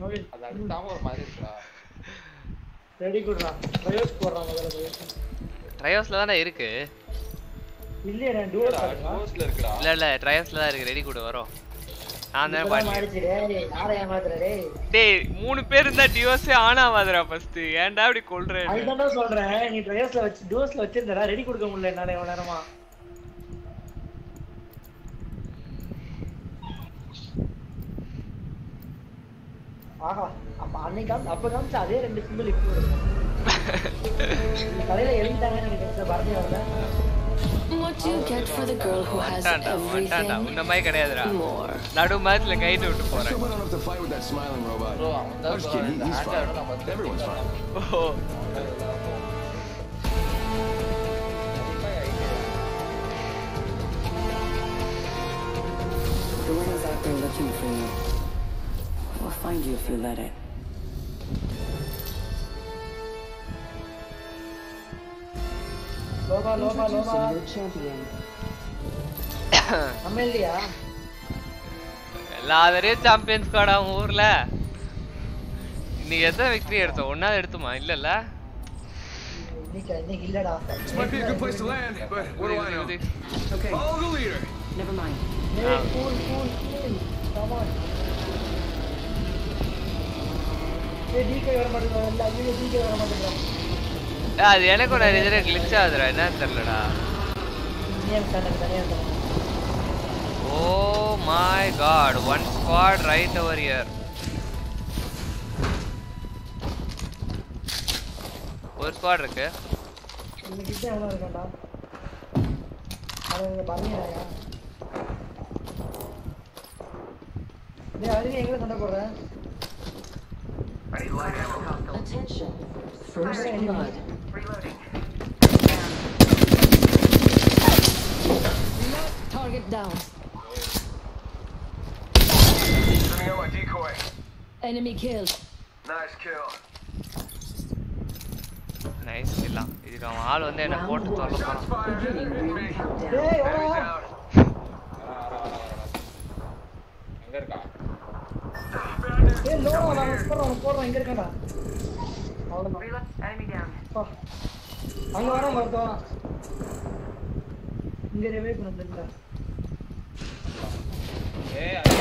அது அடுத்தாம ஒரு மாதிரி இருக்குடா ரெடி குடுறா பயோஸ் போடுறான் முதல்ல பயோஸ் ட்ரையோஸ்ல தானே இருக்கு இல்லையே நான் டூர் பாருங்க போஸ்ட்ல இருக்குடா இல்ல இல்ல ட்ரையோஸ்ல தான் இருக்கு ரெடி கூட வரும் நான் தானே இப்பதான் பண்ணி மாறிச்சு டேய் யாரை ஏமாத்துற டேய் டேய் மூணு பேர் இருந்தா டிவோர்ஸே ஆன் ஆகாதுடா ஃபர்ஸ்ட் ஏன்டா இப்படி கொல்றேன் அதுதான்டா சொல்றேன் நீ ட்ரையர்ஸ்ல வச்சு டூர்ஸ்ல வச்சிருந்தடா ரெடி கொடுக்க முடியல என்னால எவ்வளவு நேரமா ஆஹா அப்ப அன்னைக்கு காமி- அப்ப காமிச்ச அதே ரெண்டு சிம்பிள் இப்போ இருக்கு. இந்த கடையில எழுதிட்டாங்கன்னு நினைக்கிறேன் பரதே வரல What you get for the girl who has வந்துட்டான்டா வந்துட்டான்டா everything உன்ன மாதிரி கிடையாதுடா more. நடு மேட்ச்ல கைட்டு விட்டு I போறேன் still went on up to fight with that smiling robot. Bro, அவன் I தான் was bro, kidding. இந்த He's hand fine. ஆட நம்ம Everyone's fine. O The one is out there looking for you. We'll find you if you let it. லோபா லோபா லோபா Introducing your champion. நம்ம இல்லையா எல்லா தடவையும் champions squad அவங்க ஊர்ல இன்னைக்கு எத்தனை விக்டரி எடுத்தோம் ஒன்னாவது எடுத்துமா இல்லல்ல இன்னைக்கு இன்னைக்கு இல்லடா This might be a good place to land, but what do I know? Okay, Follow the leader. never mind. ஏய் cool cool cool come on ஏய் டிகே வர மாட்டேங்குது இல்ல ஐயோ டிகே வர மாட்டேங்குது அது எனக்கு ஒரு இதுல கிளிச் ஆகுதுடா என்னன்னு தெரியலடா நீ எனக்கு தனியா தனியா தனியா oh my God one squad right over here ஒரு ஸ்குவாட் இருக்கு இந்த கிட்ட எவ்வளோ இருக்காண்டா அவன் பண்ணிடுறாயா டேய் அருகே எங்க சண்டை போடுறேன் Attention. First blood. Target down. Sending out my decoy. Enemy killed. Nice kill. Nice இல்ல இதுக்கு அவன் ஆள் வந்து என்ன போட்டு தொல்ல Shots போறான் fired. Beginning ring Me. countdown. டேய் Enemies எவ்வளோ down. எங்க இருக்கா ஏய் லோ அவன் போடுறான் போடுறான் இங்க இருக்கான்டா அவ்வளோதான் அப்பா. அங்க வரான் ஒருத்த வரான் இங்க ரிவைவ் பண்ண வந்துட்டா ஏய் அது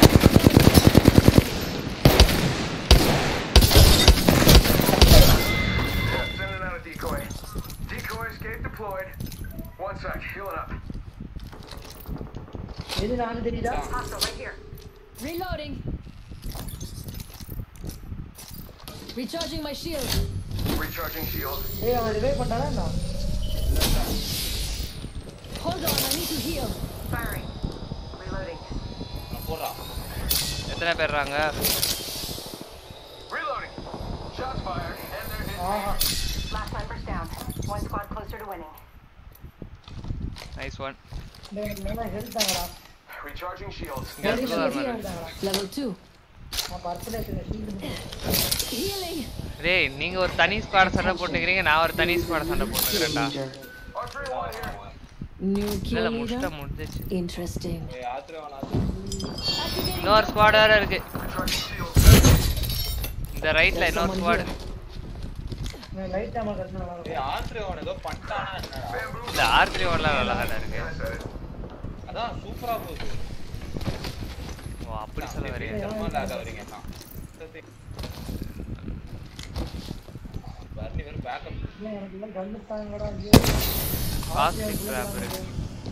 Yeah, sending out a decoy. Decoy escape deployed. One sec, healing up. எது நான் தெரியுதா Reloading. Recharging my shield. Recharging shield. ஏய் அவன் ரிவைவ் பண்ணானா என்ன Hold on, I need to heal. நான் போடுறான் எத்தனை பேர்றாங்க Reloading. Shots fired. And they're hit. ஆஹா Last snipers down. One squad closer to winning. Nice one டேய் என்ன ஹெல்த் தாங்கடா Recharging shields. இங்க இருந்து ஹெல்த் வர தாங்கடா Level 2. நான் பர்த்டே ஷீல்டு Healing. டேய் நீங்க ஒரு தனி ஸ்குவாட் சண்டை போட்டுக்கிறீங்க நான் ஒரு தனி ஸ்குவாட் சண்டை போட்டுக்கிறேன்டா Leader. R31 here. New kill இல்ல முடிச்சிட்டா leader. முடிஞ்சிச்சு Interesting. ஏய் ஆத்திரம் வேணாம் Activating இன்னொரு ஸ்குவாட் வேற இருக்கு Recharging shields. இந்த ரைட்ல இன்னொரு ஸ்குவாட் நான் லைட் டைம் கட்டினா நல்லா ஏய் ஆத்திரம் அவன் ஏதோ பண்ணிட்டானா என்னடா இந்த ஆர் த்ரீ ஒன்லாம் நல்லா தானே இருக்கு Said it. அதான் சூப்பரா போகுது ஓ அப்படி சொல்ல வரீங்க சும்மா இல்லாத வரீங்க தான் பர்னி வேற பேக்கப் இருக்கும் எனக்கு எல்லாம் கண்ணு தாங்கடா ஐயோ காஸ்டிக் ட்ராப் இருக்கு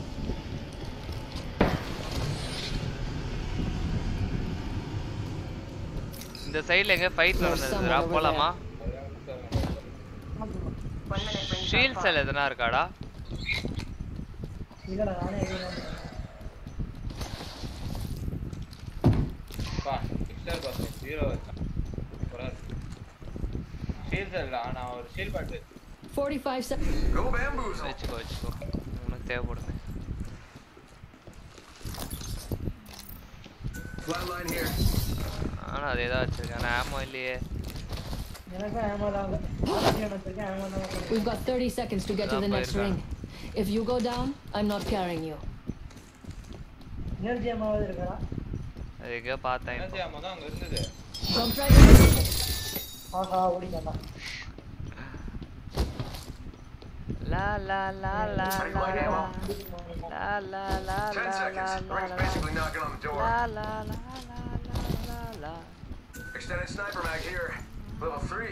இந்த சைடுல எங்க ஃபைட் நடந்ததுடா போலாமா One minute ring shot shield clock. Cell எதனா இருக்காடா இல்லடா நானே எதுவும் பா பிக்சர் பாஸ் ஜீரோ வச்சான் சூப்பரா ஷீல்ட் இல்லடா நான் ஒரு ஷீல் பாட்டு 45 seconds. Go bamboozle. வச்சுக்கோ வச்சுக்கோ உனக்கு தேவைப்படுது Flatline here. ஆனா அதே தான் வச்சிருக்கேன் ஆனா ஆமோ இல்லையே எனக்கும் ஏமா தான் ஆசிரியன் வச்சிருக்கேன் ஏமா தான் We've got 30 seconds to get to the Not next quite ring. If you go down, I'm not carrying you. Energy ஏமாவது இருக்கா அது எங்கேயோ பார்த்தேன் இப்போ. எனர்ஜி ஆமா தான் அங்க இருந்தது Don't try to Aha ஓடிங்கண்ணா law law law law Ready, law light ammo? Law law law Ten law law seconds. Law Ring's law basically knocking on the door. Law law law law law law Extended sniper mag here. Level three.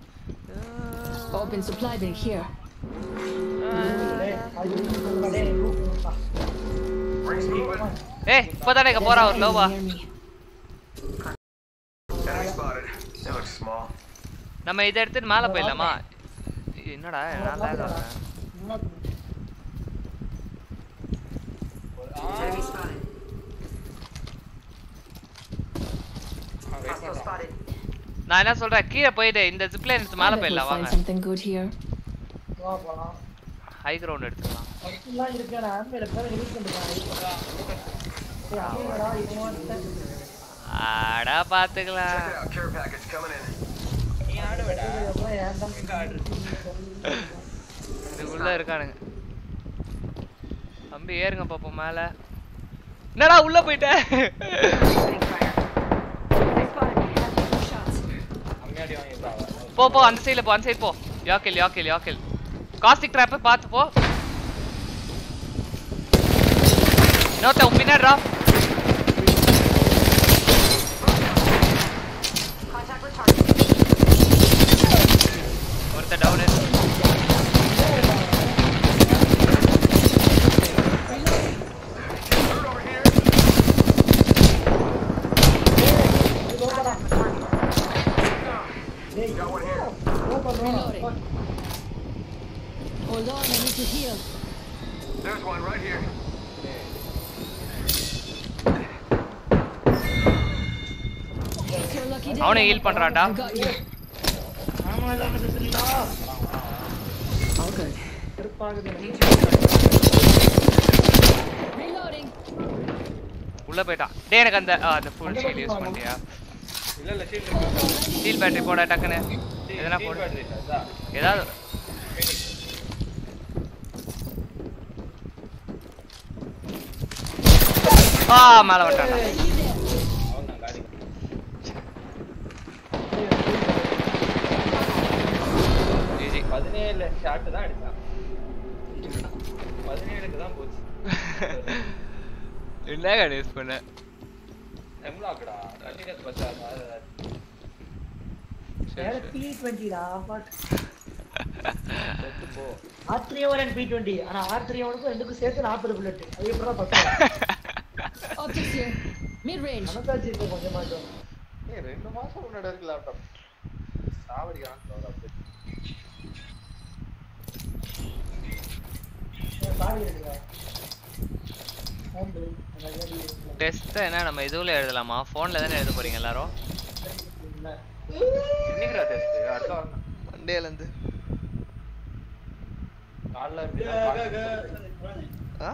Open supply bin here. டேய், அது சொல்லுங்க, டேய், ரூபா. Ring's moving. ஏய் இப்போதானே இங்க போறா ஒரு லோவா Near me. Enemy spotted. It looks small. நம்ம இதை எடுத்துட்டு மேலே போயிடலாமா என்னடா நான் லேக் ஆகிறேன் Enemy spotted. வெயிட் Hostile பண்றான் spotted. நான் என்ன சொல்றேன் கீழே போயிட்டு இந்த ஜிப்ல எடுத்து I மேலே bet we'll போயிடலாம் find வாங்க something good here. வா, போலாம். ஹை கிரவுண்ட் எடுத்துக்கலாம் அப்படிலாம் இருக்கு, நான் ஆம்பளைல பேரை delete பண்ணிட்டேன். டேய், அப்படியாடா, இவன் வந்துட்டான். ஆடா பாத்துக்கலாம் Check it out. Care package coming in. நீ ஆடு விடா இதுக்கப்புறம் ஏன்டா எங்க ஆடு இதுக்குள்ள இருக்கானுங்க தம்பி ஏறுங்க பாப்போம் மேல என்னடா உள்ள போயிட்டேன் Opening fire. They spotted me. Have two shots. அம்மையாடி வாங்கிருக்காங்க போ போ அந்த சைடுல போ அந்த சைடு போ யாக்கில் யாக்கில் யாக்கில் காஸ்டிக் ட்ராப் பார்த்து போ இன்னொருத்த உன் பின்னாடிடா Contact with target. ஒருத்த டவுனு Third over here. டேய், Got one here. open room. Reloading. Hold on, I need to heal. There's one right here. It's your lucky day. அவனை ஹீல் பண்றான்டா I got you. ஆமா, இல்லாம பேசுறீங்களா? All good. வெறுப்பாகுது எனக்கு. Reloading. உள்ள போயிட்டான் டேய் எனக்கு அந்த ஆ, அந்த ஃபுல் ஷீல்ட் யூஸ் பண்ணியா இல்ல இல்ல ஷீல்ட் இருக்கு ஸ்டீல் பேட்டரி போட டக்குன்னு எதனா Steel போடு battery இல்ல, அதான். ஏதாவது ஆ மேல வந்துட்டான்டா அவன்தான் காடி ஈஸி பதினேழு ஷாட் தான் அடிச்சான் பதினேழுக்கு தான் போச்சு என்ன கார்டு யூஸ் பண்ண எம்லாக்டா கண்டினியூஸ் பச்சா வேற P20 டா, fuck. செத்து போ R301 and P20. ஆனா R301 க்கும் ரெண்டுக்கும் சேர்த்து 40 bullet. அது எப்படிடா பத்தும்? Optics here. Mid range. மனசாட்சி இருக்கு கொஞ்சமாட்டும். ஏய் ரெண்டு மாசம் முன்னாடி இருக்கு லேப்டாப் சாவடிக்கிறான் தவிர அப்படியே ஏன் சாவி இருக்குடா? உண்டு. அந்த ஐடி இருக்குல்ல. டெஸ்ட் என்ன நம்ம இதுல எழுதலாமா ஃபோன்ல தானே எழுத போறீங்க எல்லாரும் இல்ல. இன்னைக்குடா டெஸ்ட் அடுத்த வாரம் மண்டேல இருந்து காலைல இப்படிதான் பார்க்க- ஆ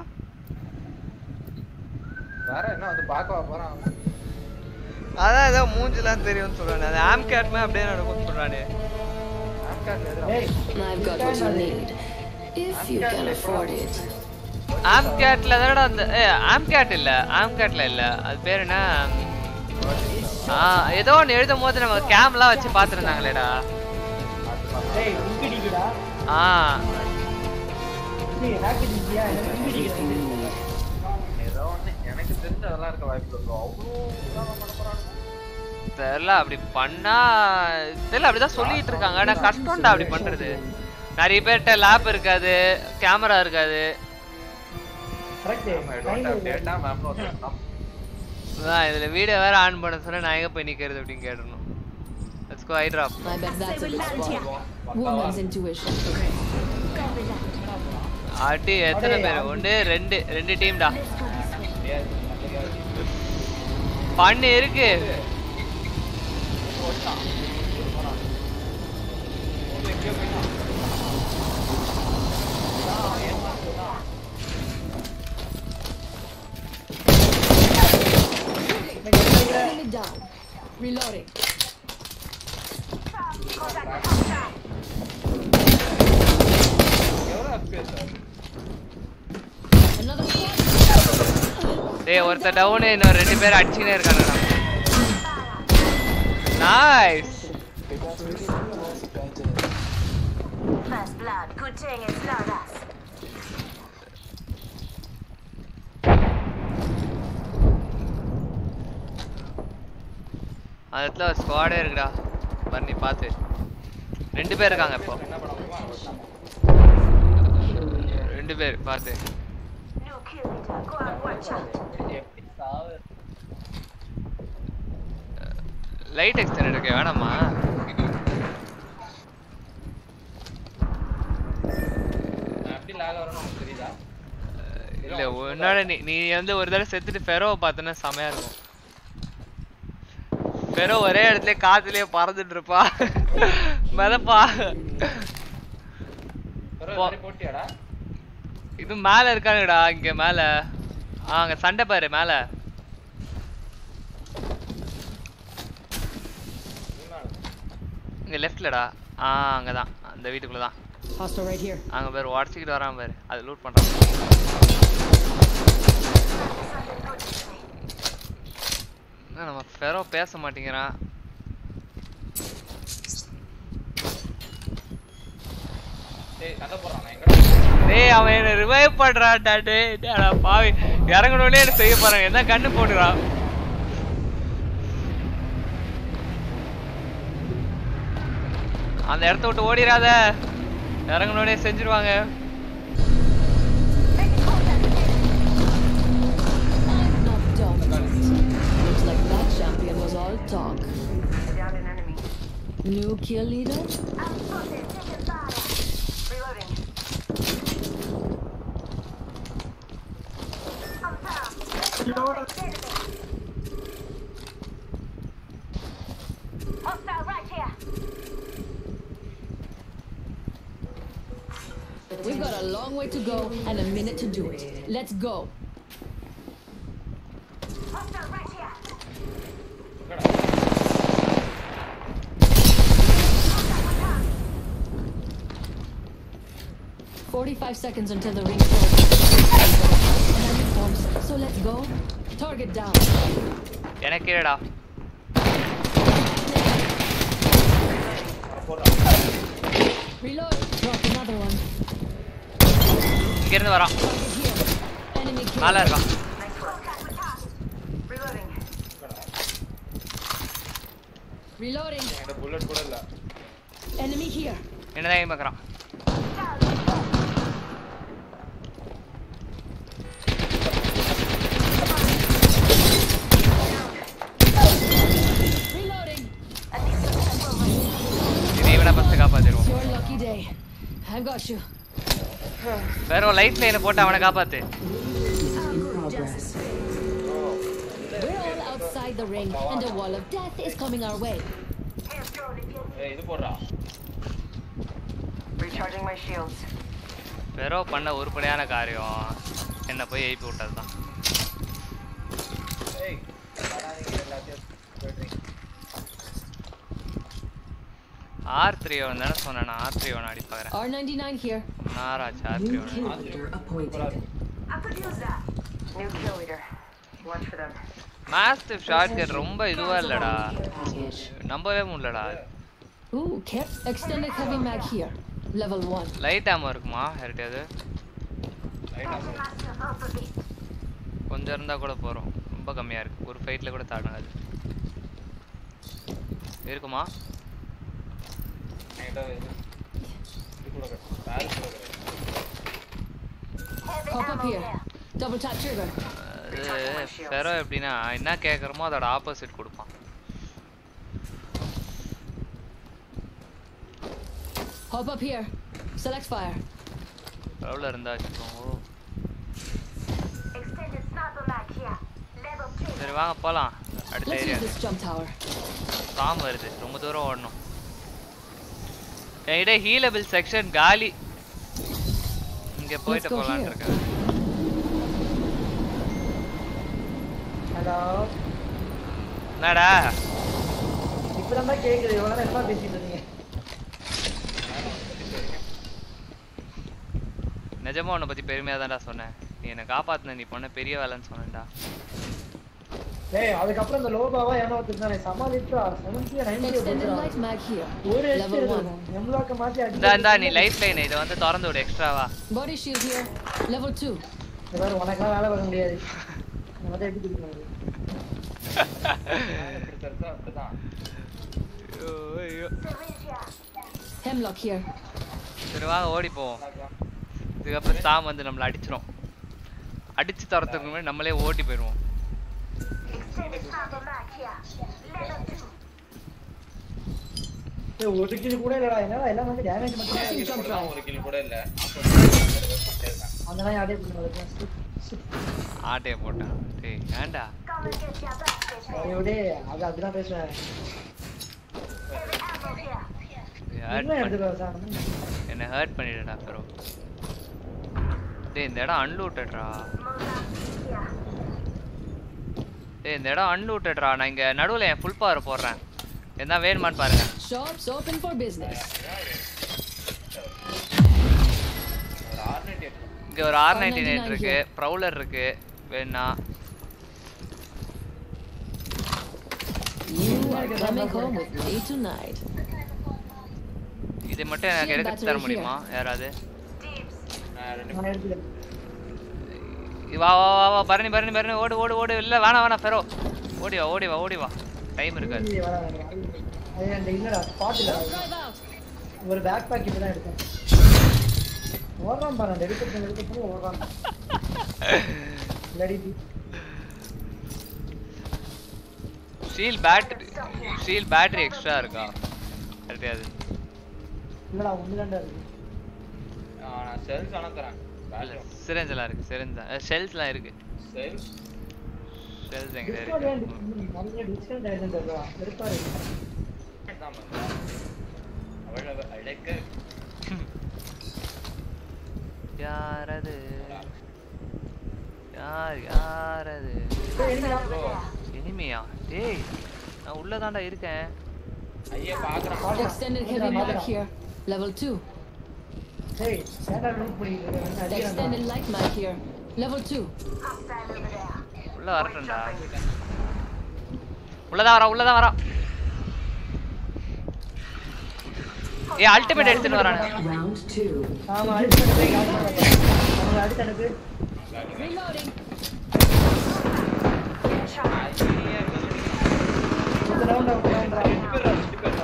வேற என்ன வந்து பார்க்கவா போறான் அதான் ஏதோ மூஞ்சிலாம் தெரியும்னு சொல்றானே அது ஆம் கேட்மே அப்படியே நடக்கும்னு சொல்றானே ஆம்கார்ட்ல எதுவும் டேய், I've got what you need. If you can afford it. ஆம் கேட்ல தானடா அந்த ஏ ஆம் கேட் இல்ல ஆம் கேட்ல இல்ல அது பேர் என்ன ஆ ஏதோ ஒன்று எழுதும் போது நம்ம கேம்லாம் வச்சு பார்த்துருந்தாங்களேடா டேய், இங்கு அடிக்குடா. ஆ டேய், hack அடிக்கிறியா? எனக்கு இங்கு அடிக்குது. ஏதோ ஒண்ணு எனக்கு தெரிஞ்ச அதெல்லாம் இருக்க வாய்ப்பு இருக்கும் அவ்வளோ இதாம பண்ண போறானுங்க தெரியல அப்படி பண்ணா தெரியல அப்படிதான் சொல்லிட்டு இருக்காங்க ஆனா கஷ்டம்டா அப்படி பண்றது நிறைய பேர்கிட்ட லேப் இருக்காது கேமரா இருக்காது Correct. I don't have data, ma'am. No, sir. No. அதான் இதுல வீடியோ வேற ஆன் பண்ண சொன்னா நான் எங்க போய் நிக்கிறது அப்படின்னு கேட்டணும் let's go I drop I bet that's a good spot. பக்காவா Woman's intuition. அடி எத்தனை பேர் ஒன்று ரெண்டு ரெண்டு டீம்டா முடியாது. முடியாது. பண்ணு இருக்கு Enemy down. Reloading. எவ்வளவு FPS ஆ? Another squad. டேய் ஒருத்தர் டவுனு இன்னும் ரெண்டு பேர் அடிச்சுனே இருக்காங்கடா nice blood. Good thing it's not us. அந்த இடத்துல ஒரு ஸ்குவாடே இருக்குடா பண்ணி பார்த்து ரெண்டு பேர் இருக்காங்க இப்போ என்ன பண்ண முடியுமோ அதை பண்ணலாம். ரெண்டு பேர் பார்த்து New kill leader. Go and watch out. எப்படி சாவு லைட் எக்ஸ்டெண்ட் இருக்கு வேணாமா நான் எப்படி லாக் வரணும் உனக்கு தெரியுதா இல்ல உன்னோட நீ நீ வந்து ஒரு தடவை செத்துட்டு ஃபெரோவை பார்த்தனா செமையா இருக்கும் ஃபெரோ ஒரே இடத்துல காத்துலயே பறந்துட்டு இருப்பா மிதப்பா ஒரு போ. மாதிரி போட்டியாடா இது மேல இருக்கானுடா இங்க மேல ஆ அங்க சண்டை பாரு மேல இங்க லெஃப்ட்லடா ஆ அங்கதான் அந்த வீட்டுக்குள்ள தான் Hostile right here. அங்க பேர் உடச்சிக்கிட்டு வரான் பாரு அது லூட் பண்றான் என்ன நம்ம ஃபெரோ பேச மாட்டேங்கிறான் டேய் சண்டை போடுறான் நான் எங்கடா டேய் அவன் என்ன ரிவைவ் பண்றான்டா டேய் டேடா பாவி இறங்கணும்னே என்ன செய்ய போறான் என்ன கண்ணு போடுறான் அந்த இடத்த விட்டு ஓடிராத இறங்கணும்னே செஞ்சிருவாங்க I'm not done yet. Looks like that champion was all talk. Down an enemy. New kill leader? I'm spotted. Taking fire. Reloading. I'm found. Hostile right here. We've got a long way to go and a minute to do it. Let's go. Hostile right here. Forty-five seconds until the ring closes. Enemy forms. So let's go. Target down. எனக்கு இல்லடா Reload. Drop another one. இங்க இருந்து வரான் Here. Enemy kill. மேல இருக்கான் Nice work. Reloading. Reloading. என்கிட்ட bullet கூட இல்ல Enemy here. என்னதான் aim பார்க்கறான் Reloading. இது இவனை ஃபர்ஸ்ட் காப்பாத்திடுவோம் It's your lucky day. I've got you. வேற ஒரு லைட் லைனை போட்டு அவனை காப்பாத்து We're all outside the ring, and a wall of death is coming our way. ஏய் இது போடுறா Recharging my shields. வெறோ பண்ண உருப்படியான காரியம் என்ன போய் எழுப்பி விட்டதுதான் ஏய் வராதீங்க எல்லாத்தையும் போயிடுறீங்க ஆர் த்ரீ ஒன் தானே சொன்னேன் நான் ஆர் த்ரீ ஒன் அடி பார்க்குறேன் R99 here. நாராச்சு R three one Kill leader appointed. I could use that. New kill leader. Watch for them. Mastiff shortcut ரொம்ப இதுவா இல்லடா Package. நம்பவே முடியலடா Ooh, kept extended heavy mag here. Level 1. Light ammo இருக்குமா யார்கிட்டயாவது Master up a bit. கொஞ்சம் இருந்தா கூட போறோம் ரொம்ப கம்மியா இருக்கு ஒரு ஃபைட்ல கூட தாண்டாது இருக்குமா என்கிட்ட இது இது கூட கிடையாது பேல் கூட கிடையாது Hop up here. Double tap trigger. அது ஃபெரோ எப்படின்னா என்ன கேட்குறோமோ அதோட ஆப்போசிட் கொடுப்பான் Hop up here. Select fire. எவ்வளோ இருந்தா வச்சுக்கோங்க Extended sniper mag here. Level 3. சரி வாங்க போலாம் அடுத்த Let's area use this jump tower. Storm வருது ரொம்ப தூரம் ஓடணும் என்கிட்ட ஹீலபிள் செக்ஷன் காலி இங்க போயிட்டு go போலான்னு here. இருக்கேன் ஹலோ என்னடா இப்பதான் தான் கேக்குது இவ்வளவு நேரம் என்ன பேசிட்டு இருந்தீங்க நிஜமா உன்னை பத்தி பெருமையா தான்டா சொன்னேன் நீ என்னை காப்பாத்துன நீ பண்ண பெரிய வேலைன்னு சொன்னேன்டா டேய் அதுக்கப்புறம் இந்த லோபாவா ஏன்னா ஒருத்தர் சமாளிச்சா seventy ninety Extended light mag here. ஒரு ஹெச் Level one. இருக்கும் எம்லாக்க மாத்தி இந்தா இந்தா நீ அடிச்சு லைஃப் லைன் இதை வந்து திறந்து விடு எக்ஸ்ட்ராவா Body shield here. Level two. எல்லாரும் உனக்கெல்லாம் வேலை பார்க்க முடியாது நான் மட்டும் எப்படி கொடுக்கணும் எப்படி தெரிஞ்சா அப்படிதான் Hemlock here. சரி வாங்க ஓடி போவோம் இதுக்கப்புறம் சாம் வந்து நம்மளை அடிச்சிரும் அடிச்சு துரத்துக்கு முன்னாடி நம்மளே ஓடி போயிடுவோம் Extended ammo mag here. Level two. ஏய், ஒரு கிலோ கூட இல்லடா என்னடா எல்லாம் வந்து டேமேஜ் மட்டும் தான் இருக்கு. இப்படிலாம் ஒரு கிலோ கூட இல்ல அந்த நாய் அதே பண்ணுவாங்க ஆட்டையை போட்டான் டேய் ஏன்டா Come and get your back, ஐயோடே அது அப்படிதான் பேசுவேன் Heavy ammo here. ஹர்ட் என்ன பண்ணி எடுத்துக்கோ சார் என்ன ஹர்ட் பண்ணிடுடா ப்ரோ டேய் இந்த இடம் அன்லூட்டட்ரா Mola here. டேய் இந்த இடம் அன்லூட்டட்ரா நான் இங்க நடுவுல என் ஃபுல் பவர் போடுறேன் என்ன வேணுமான்னு பாருங்க Shops open for business. ஒரு ஆர்னேட் இங்க ஒரு ஆர் நைன்டி நைன் இருக்கு ப்ரௌலர் இருக்கு வேணா You are coming home with me tonight. இது மட்டும் எனக்கு Shield எடுத்து தர battery முடியுமா யாராவது நான் ரெண்டு நான் எடுத்துக்கிறேன் வா வா வா வா பரணி பரணி பரணி ஓடு ஓடு ஓடு இல்ல வேணாம் வேணாம் ஃபெரோ ஓடி வா ஓடி வா ஓடி வா டைம் இருக்காது இது வர வேண்டாம். அது அந்த இல்லடா ஸ்பாட் இல்ல Drive out. ஒரு பேக் பேக் இப்பதான் எடுத்தேன் ஓடுறான் பாரு அந்த எடுக்கிறது எடுக்கிறது ஓடுறான் இல்லாடி ஸ்டீல் பேட்டரி ஸ்டீல் பேட்டரி எக்ஸ்ட்ரா இருக்கா கிடையாது இல்லடா ஒண்ணு தான்டா இருக்கு நான் செல்ஸ் அனுப்புறேன் சிரஞ்ச் எல்லாம் இருக்கு சிரஞ்ச் ஷெல்ஸ்லாம் இருக்கு செல்ஸ் ஷெல்ஸ் எங்க டிஸ்கவுண்ட் இருக்கு நிறைய டிஸ்கவுண்ட் ஆயிடுச்சு தருவா இருப்பா இருக்கு தான் அவ்வளவு அழைக்க யாரது யார் யாரது இனிமையா டேய் நான் உள்ளதாண்டா இருக்கேன் ஐயா பாக்குறான் Extended heavy mag here. Level two. டேய் ஏன்டா லூட் பண்ணிட்டு இருக்க அடிக்கிறான் Extended light mag here. Level two. Hostile over there. உள்ள வரட்டும்டா உள்ளதான் வரா உள்ளதான் வரா ஏ அல்டிமேட் எடுத்துட்டு வரானு Round two. ஆமா அடிச்சு அனுப்பு அவங்க அடிச்சு அனுப்பு Reloading. இந்த round out round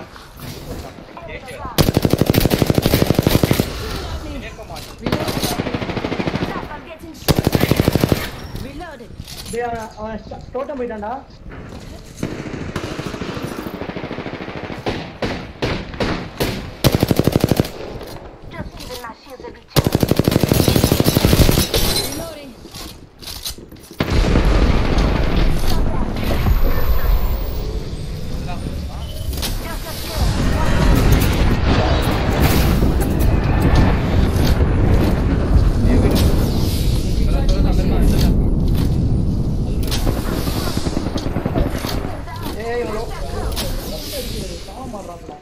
I'm getting shot. Reloading. டேய் அவன் அவன் டோட்டம் போயிட்டான்டா Just giving my shields a recharge. Reloading. Just a kill. ஏய் இவ்வளோ சாவ மாட்றான்டா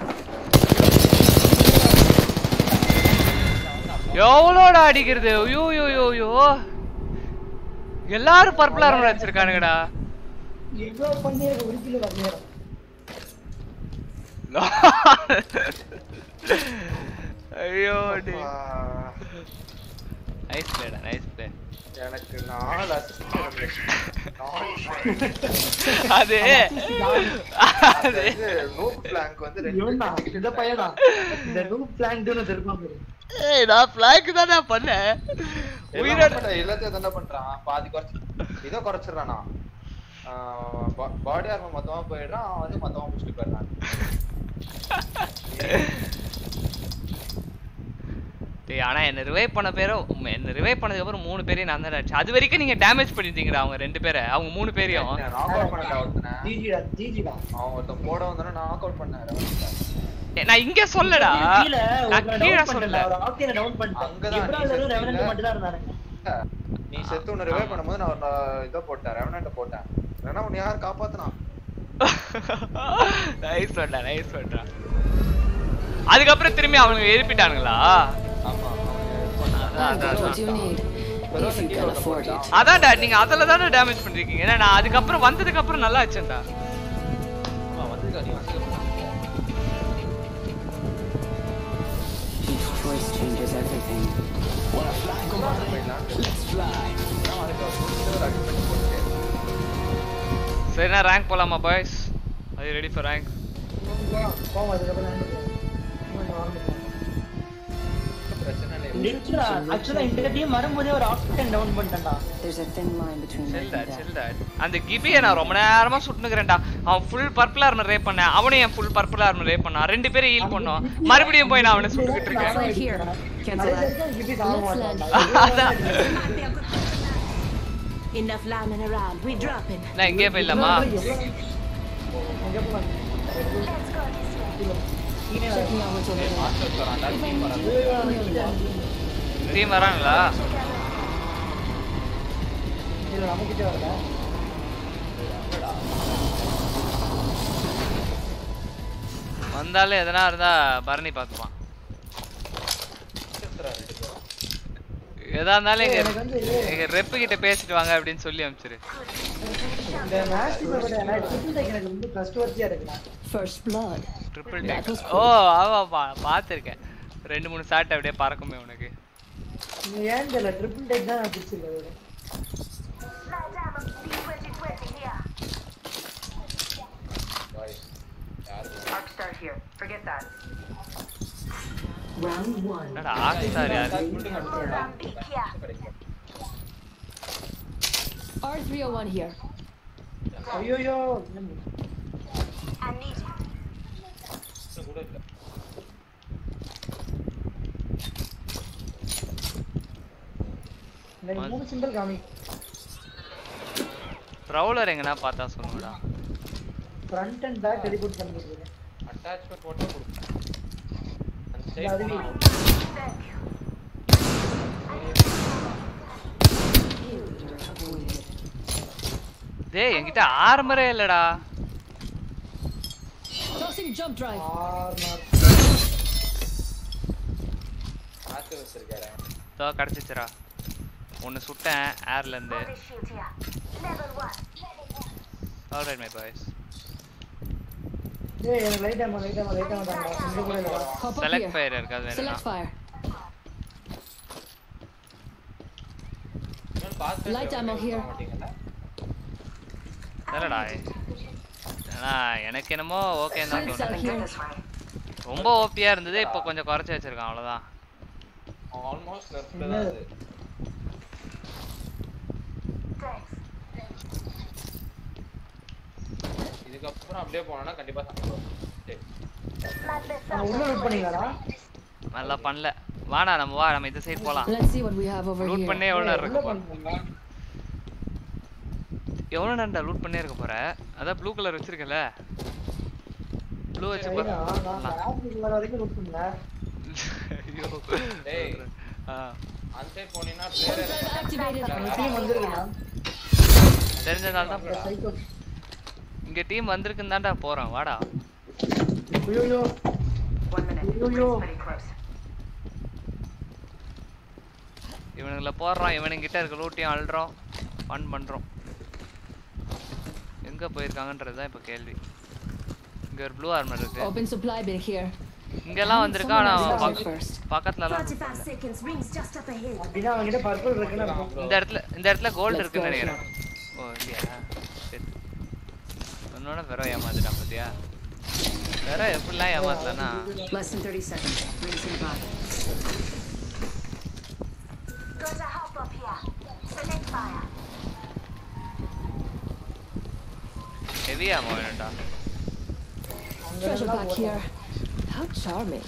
எவ்வளோடா அடிக்கிறது ஐயோ ஐயோ ஐயோ ஐயோ எல்லாரும் பர்பிள் ஆர்மர் வச்சிருக்கானுங்கடா இவ்வளோ பண்ணி ஒரு கிலோ வரணும் ஐயோ நைஸ் பிளேடா நைஸ் பிளே எனக்கு நாலு அது அது நோப் பிளாங்க் வந்து இவன் தான் இந்த பையனா இந்த லூப் பிளாங்க்னு இருப்பான் பாரு ஏய் நான் ஃபிளாக் தானே பண்ணேன் உயிரோட உயிரோட எல்லாத்தையும் என்ன பண்றான் பாதி குறைச்சு இதோ குறைச்சிடுறானா பாடி ஆர்மர் மொத்தமா போயிடுறான் அவன் வந்து மொத்தமா முடிச்சுட்டு போயிடுறான் டேய் ஆனா என்ன ரிவைவ் பண்ண பேரும் உம், என்ன ரிவைவ் பண்ணதுக்கு அப்புறம் மூணு பேரையும் நான் தான் அடிச்சேன் அது வரைக்கும் நீங்க டேமேஜ் பண்ணிட்டீங்கடா அவங்க ரெண்டு பேரை அவங்க மூணு பேரையும் நாக் அவுட் பண்ணல ஒருத்தனை ஜிஜிடா ஜிஜிடா அவன் ஒருத்தன் போட வந்தானே நாக் அவுட் பண்ணாரு டேய், நான் இங்க சொல்லடா கீழ நான் ஒரு கீழே டவுன் சொல்லல பண்ணல ஒரு ஆக்டியனை டவுன் பண்ணிட்டேன் அங்கதான் இப்ராஹிம் நீ ரெவனன்ட் செத்து மட்டும் தான் இருந்தாங்க நீ செத்து உன்னை ரிவைவ் பண்ணும்போது நான் ஒரு இதை போட்டேன் ரெவனண்ட போட்டேன் ஏன்னா உன்னை யார் காப்பாத்துனான் நைஸ் பண்ணா நைஸ் பண்ணா அதுக்கப்புறம் திரும்பி அவனுங்க எழுப்பிட்டானுங்களா ஆமா அதான், I've அதான், got what you அதான். need. If you can afford it. அதான்டா நீங்க அதுல தானே டேமேஜ் பண்ணிருக்கீங்க ஏன்னா நான் அதுக்கப்புறம் வந்ததுக்கு அப்புறம் நல்லா ஆச்சுடா ஆமா, வந்திருக்கா, நீ வந்திருக்க. Each choice changes everything. சரி நான் ரேங்க் போலாமா boys I ready for rank போவோம் அதுக்கப்புறம் land பண்ணுவோம். இன்னும் ஆரம்பிக்கலாம். பிரச்சனை இல்லை. நிறுத்துடா. Actually, இந்த team வரும்போதே ஒரு ஆப்ஷன் டவுன் பண்ணிட்டேன்டா There's a thin line between life செல்டா and death. செல்டா அந்த கிபியை நான் ரொம்ப நேரமா சுட்டுனுக்குறேன்டா அவன் ஃபுல் பர்பிள் ஆர்மர் ரேப் பண்ணேன் அவனையும் என் ஃபுல் பர்பிள் ஆர்மர் ரேப் பண்ணான் ரெண்டு பேரும் ஹீல் பண்ணோம் மறுபடியும் போய் நான் அவனை சுட்டுக்கிட்டு இருக்கேன் Right here. Cancel that. கிபி சாக Let's மாட்டான்டா. land. அதான் Might be a good place to land. Enough lambing around. We dropping. நான் இங்கே போயிடலாமா எங்க போலாம்? Checking out what's over there. Master வரான்டா, team வரான்டா. டீம் வராங்களா இல்ல, நம்மகிட்ட வரல. வந்தாலும் எதனா இருந்தா பரணி பார்த்துப்பான் எதா இருந்தாலும் எங்க எனக்கு வந்து எங்க ரெப்பு கிட்ட பேசிட்டு வாங்க அப்படின்னு சொல்லி அனுப்பிச்சிரு இந்த match இப்ப விட எனக்கு triple take எனக்கு ரொம்ப trustworthy-ஆ இருக்குடா. First blood. Triple That take was ஓ ஆமா பா பார்த்துருக்கேன் ரெண்டு மூணு ஷாட் அப்படியே பறக்குமே உனக்கு நீ ஏன் தெரியல, triple take தான் எனக்கு பிடிச்சிருக்கு அதோட. Boys, யாரு Arc start here. Forget that. Round one. என்னடா ஆக்ஸ்டார் யாரு கிடைக்கும் R301 here. ஐயோயோ, இன்னும் கூட இல்ல எனக்கு மூணு symbol காமி. ப்ரௌலர் எங்கனா பார்த்தா சொல்லுங்கடா front and back teleport பண்ணிட்டு இருக்கேன். அட்டாச்மெண்ட் மட்டும் கொடுப்பேன் அந்த இல்ல, சைடு அதுவே டேய் என்கிட்ட ஆர்மரே இல்லடா Tossing jump drive. corner. மாத்தி வச்சிருக்காரு தோ கிடச்சிச்சுரா ஒன்று சுட்டேன் ஏர்ல இருந்து ஆல்ரைட் மை பாய்ஸ் டேய், எனக்கு light ammo, light ammo, light ammo தான்டா. இங்க கூட இல்லடா. Hop up select here. Fire இருக்காது வேணும்னா Select fire. இன்னும் பார்த்து Light ammo here. மாட்டீங்களா இல்லடா ஆனா எனக்கு என்னமோ ஓகே தான் Shields out தோணுது here. ரொம்ப ஓபியா இருந்தது இப்போ கொஞ்சம் குறைச்சி வச்சிருக்கான் அவ்வளவுதான் ஆல்மோஸ்ட் லெஃப்ட்ல தான் அது இதுக்கப்புறம் அப்படியே போனோம்னா கண்டிப்பா சண்டை வரும் சரி நான் உள்ள loot பண்ணீங்களாடா? நல்லா பண்ணல வாடா நம்ம வா நம்ம இந்த சைடு போலாம் Let's see what we have over loot here. பண்ணே எவ்வளோ நேரம் உள்ள இருக்க போற பண்ணீங்களா? எவ்வளோ நேரம்டா லூட் பண்ணே இருக்க போற அதான் ப்ளூ கலர் வச்சிருக்கல ப்ளூ வச்சு சரிடா, நான் போறேன் lab உள்ள வரைக்கும் loot பண்ணல. ஐயோ டேய். ஆ அந்த சைடு போனீங்கன்னா பிளேயர் Activated. அந்த team வந்திருக்குடா. தெரிஞ்சனால தான் போறேன். Psycho. இங்க டீம் வந்திருக்குன்னு தான்டா போறோம் வாடா ஐயோயோ, One minute. ஐயோயோ. Pretty close. இவனுங்கள போடுறோம் இவனுங்கிட்ட இருக்க லூட்டையும் அள்ளுறோம் ஃபன் பண்றோம் எங்க போயிருக்காங்கன்றது தான் இப்போ கேள்வி இங்க ஒரு ப்ளூ ஆர்மர் இருக்கு Open supply bin here. இங்கெல்லாம் வந்திருக்கான் ஆனா Someone அவன் else பக்க- first. பக்கத்துல எல்லாம் loot 45 பண்ணல. seconds. Rings just up ahead. அப்படின்னா அவன்கிட்ட purple இருக்குன்னு அர்த்தம். இந்த இடத்துல இந்த இடத்துல கோல்டு Let's இருக்குன்னு go நினைக்கிறேன் ஓ இல்லையா சரி உன்னோட வெறும் ஏமாத்துட்டான் பாத்தியா வேற எப்படிலாம் ஏமாத்தலன்னா Less than 30 seconds. Rings nearby. Heavy ammo வேணும்டா Treasure back here. How charming.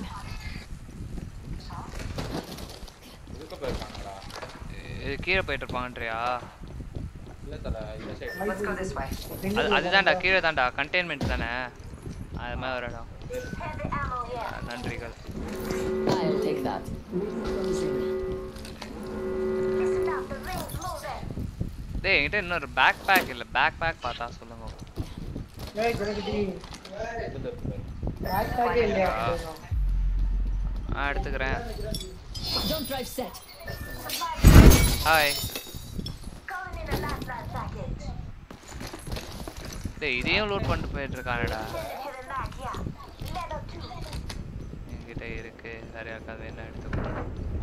இதுக்கு போயிருக்காங்கடா இது கீழே போயிட்டு இருப்பாங்கன்றியா இல்ல தல இந்த side Let's go this way. அது அதுதான்டா கீழே தான்டா கண்டெய்ன்மெண்ட் தானே அது மாதிரி ஒரு இடம் ஆ, நன்றிகள் I'll take that. டேய் என்கிட்ட இன்னொரு பேக் பேக் இல்ல பேக் பேக் பார்த்தா சொல்லுங்க ஏய், கிடக்குடி. இதுல இருக்கு backpack ஏ இல்லையா? ஆ எடுத்துக்கிறேன் Jump drive set. Hi Calling in a lifeline package. டேய் இதையும் லூட் பண்ணிட்டு போயிட்டு இருக்கானடா Heavy mag here. Level 2. என்கிட்ட இருக்கு வேற யாருக்காவது என்ன எடுத்துக்கோ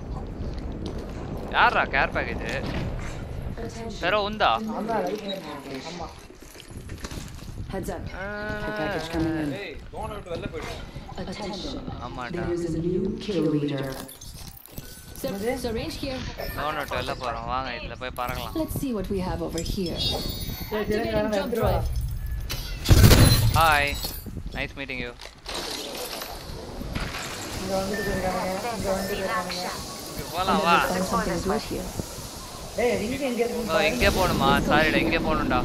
யாரா கேர் பேக்கேஜ் வேற உந்தா நான் தான் ரைட் ஆமா Heads up. The package coming in. ஏய் போன விட்டு வெளில போயிட்டேன் Attention. ஆமாண்டா There is a new kill leader. Sy- syringe here. டோனட் வெளில போறோம் வாங்க இதுல போய் பறக்கலாம் Let's see what we have over here. சரி சரி Activating நான் jump எடுத்துட்டு வரேன் drive. Hi nice meeting you இங்க வந்துட்டு போயிருக்காங்க இங்க வந்துட்டு போயிருக்காங்க போலாம் வா Find something good here. ஏய் ரிங் எங்க இருக்கு ஓ இங்கே போகணுமா சாரிடா இங்கே போகணும்டா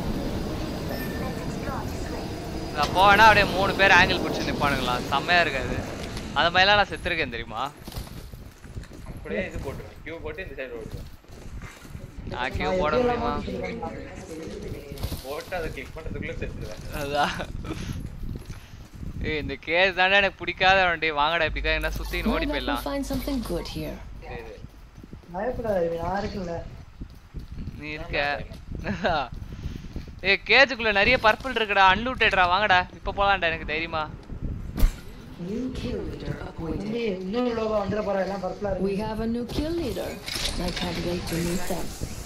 நான் போனா அப்படியே மூணு பேர் ஆங்கிள் பிடிச்சி நிப்பானுங்களா செம்மையா இருக்காது அந்த மாதிரிலாம் நான் செத்துருக்கேன் தெரியுமா அப்படியே இது போட்டுருவேன் கியூ போட்டு இந்த சைடு ஓட்டுவேன் நான் கியூ போட முடியுமா போட்டு அதை கிளிக் பண்றதுக்குள்ள செத்துருவேன் அதான் ஏய் இந்த கேஸ் தானே எனக்கு பிடிக்காத வண்டி வாங்கடா பிக்கா என்ன சுத்தி ஓடி Might not போயிடலாம் find something good here. சரி பயப்படாத நான் இருக்குல்ல நீ இருக்க ஏய் கேஜுக்குள்ள நிறைய பர்பிள் இருக்குடா அன்லூட்டடா வாங்கடா இப்போ போலாம்டா எனக்கு தைரியமா New kill leader appointed. வண்டி இன்னொரு லோகோ வந்துட போறா எல்லாம் பர்பிளா We இருக்கு have a new kill leader. I can't wait to meet them.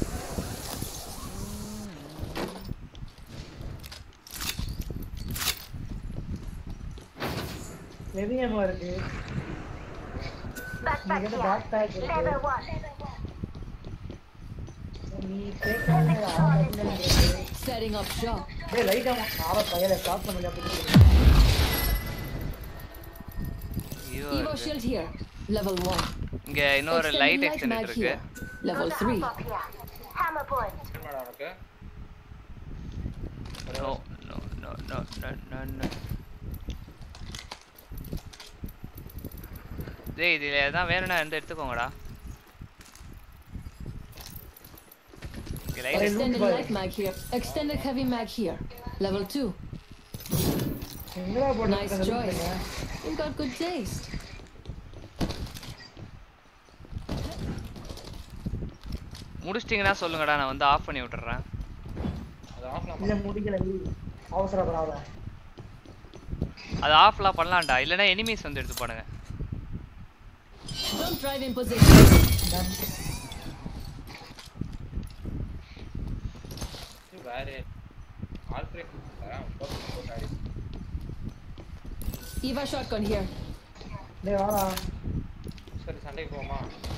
Heavy ammo இருக்கு Backpack இங்க here. பேக் பேக் Level இருக்கு 1. நீ கேட்காம ஆமா Setting up shop. டேய் லைட் ஆமா ஆவ பையல ஸ்டாப் பண்ணல அப்படி ஐயோ Evo இருக்கு. shield here. Level 1. இங்க இன்னொரு Extended light light extended mag இருக்கு here. Level Got 3. the amp up here. Hammer point. என்னடா உனக்கு no no no no no no no டேய் இதுல எதாவது வேணும்னா எந்த எடுத்துக்கோங்கடா இங்க light Hey, Extended loot light mag here. Extended heavy mag here. Level 2. எங்கடா Nice போட்டு choice. You've got good taste. முடிச்சிட்டிங்கன்னா சொல்லுங்கடா நான் வந்து ஆஃப் பண்ணி விட்டுறேன் அது ஆஃப்லாம் இல்ல முடிக்கல நீ அவசரப்படாத அது ஆஃப்லாம் பண்ணலாம்டா இல்லைன்னா எனிமீஸ் வந்து எடுத்து பாடுங்க Don't drive in position. வேற ஆல்ஃபிரேட் போட்டு ஆடி Eva shotgun here. டேய் வாடா சரி சண்டைக்கு போமா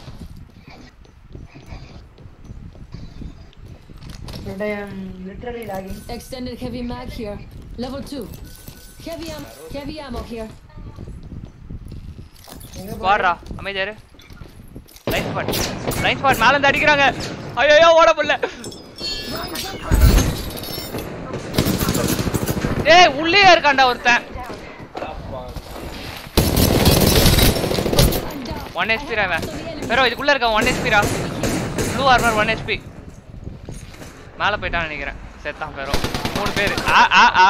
literally lagging Extended heavy mag here. Level 2. Heavy, am- heavy ammo here. எங்க வாடுறா அமைதியாரு லைட் ஸ்பாட் லைட் ஸ்பாட் மேல இருந்து அடிக்கிறாங்க ஐயோ ஓட முடியல ஏய் உள்ளே இருக்கான்டா ஒருத்தன் I'm down. ஒன் ஹெச்பி அவன் வேற இதுக்குள்ள இருக்கான் ஒன் ஹெச்பி ரா ப்ளூ ஆர்மர் ஒன் ஹெச்பி மேல போயிட்டான்னு நினைக்கிறேன் செத்தான் பேரும் மூணு பேர் ஆ ஆ ஆ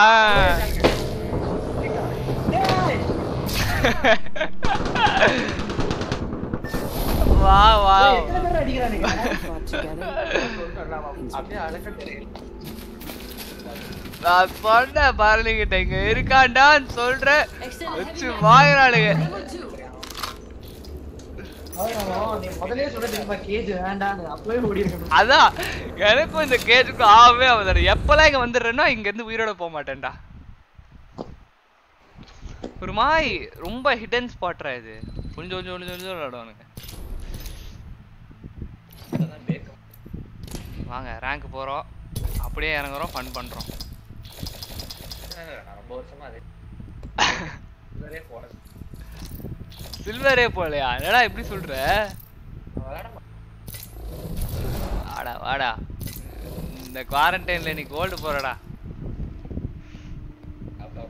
வா வா எத்தனை பேர் அடிக்கிறானுங்க Fought together. அப்படியே அழகா தெரியல நான் சொன்னேன் பாரதிகிட்ட இங்க இருக்காண்டான்னு சொல்றேன் Extended வச்சு heavy mag. வாங்குறானுங்க Level 2. அதான் நீ முதல்லயே சொல்ல தெரியுமா கேஜ் வேண்டான்னு அப்பவே ஓடி இருக்கணும் அதான் எனக்கும் இந்த கேஜுக்கும் ஆகவே ஆகுது எப்பெல்லாம் இங்க வந்துடுறேன்னா இங்க இருந்து உயிரோட போக மாட்டேன்டா ஒரு மாதிரி ரொம்ப ஹிடன் ஸ்பாட்ரா இது கொஞ்சம் கொஞ்சம் கொஞ்சம் கொஞ்சம் விளையாடுவானுங்க அதான் பேக்கம் வாங்க ரேங்க் போறோம் அப்படியே இறங்குறோம் ஃபன் பண்றோம் நான் ரொம்ப வருஷமா அது வேறே போனது சில்வரே போலையா என்னடா இப்படி சொல்ற நான் விளையாட மாட்டேன் வாடா வாடா இந்த குவாரண்டைன்ல நீ கோல்டு போறடா அப்புறம்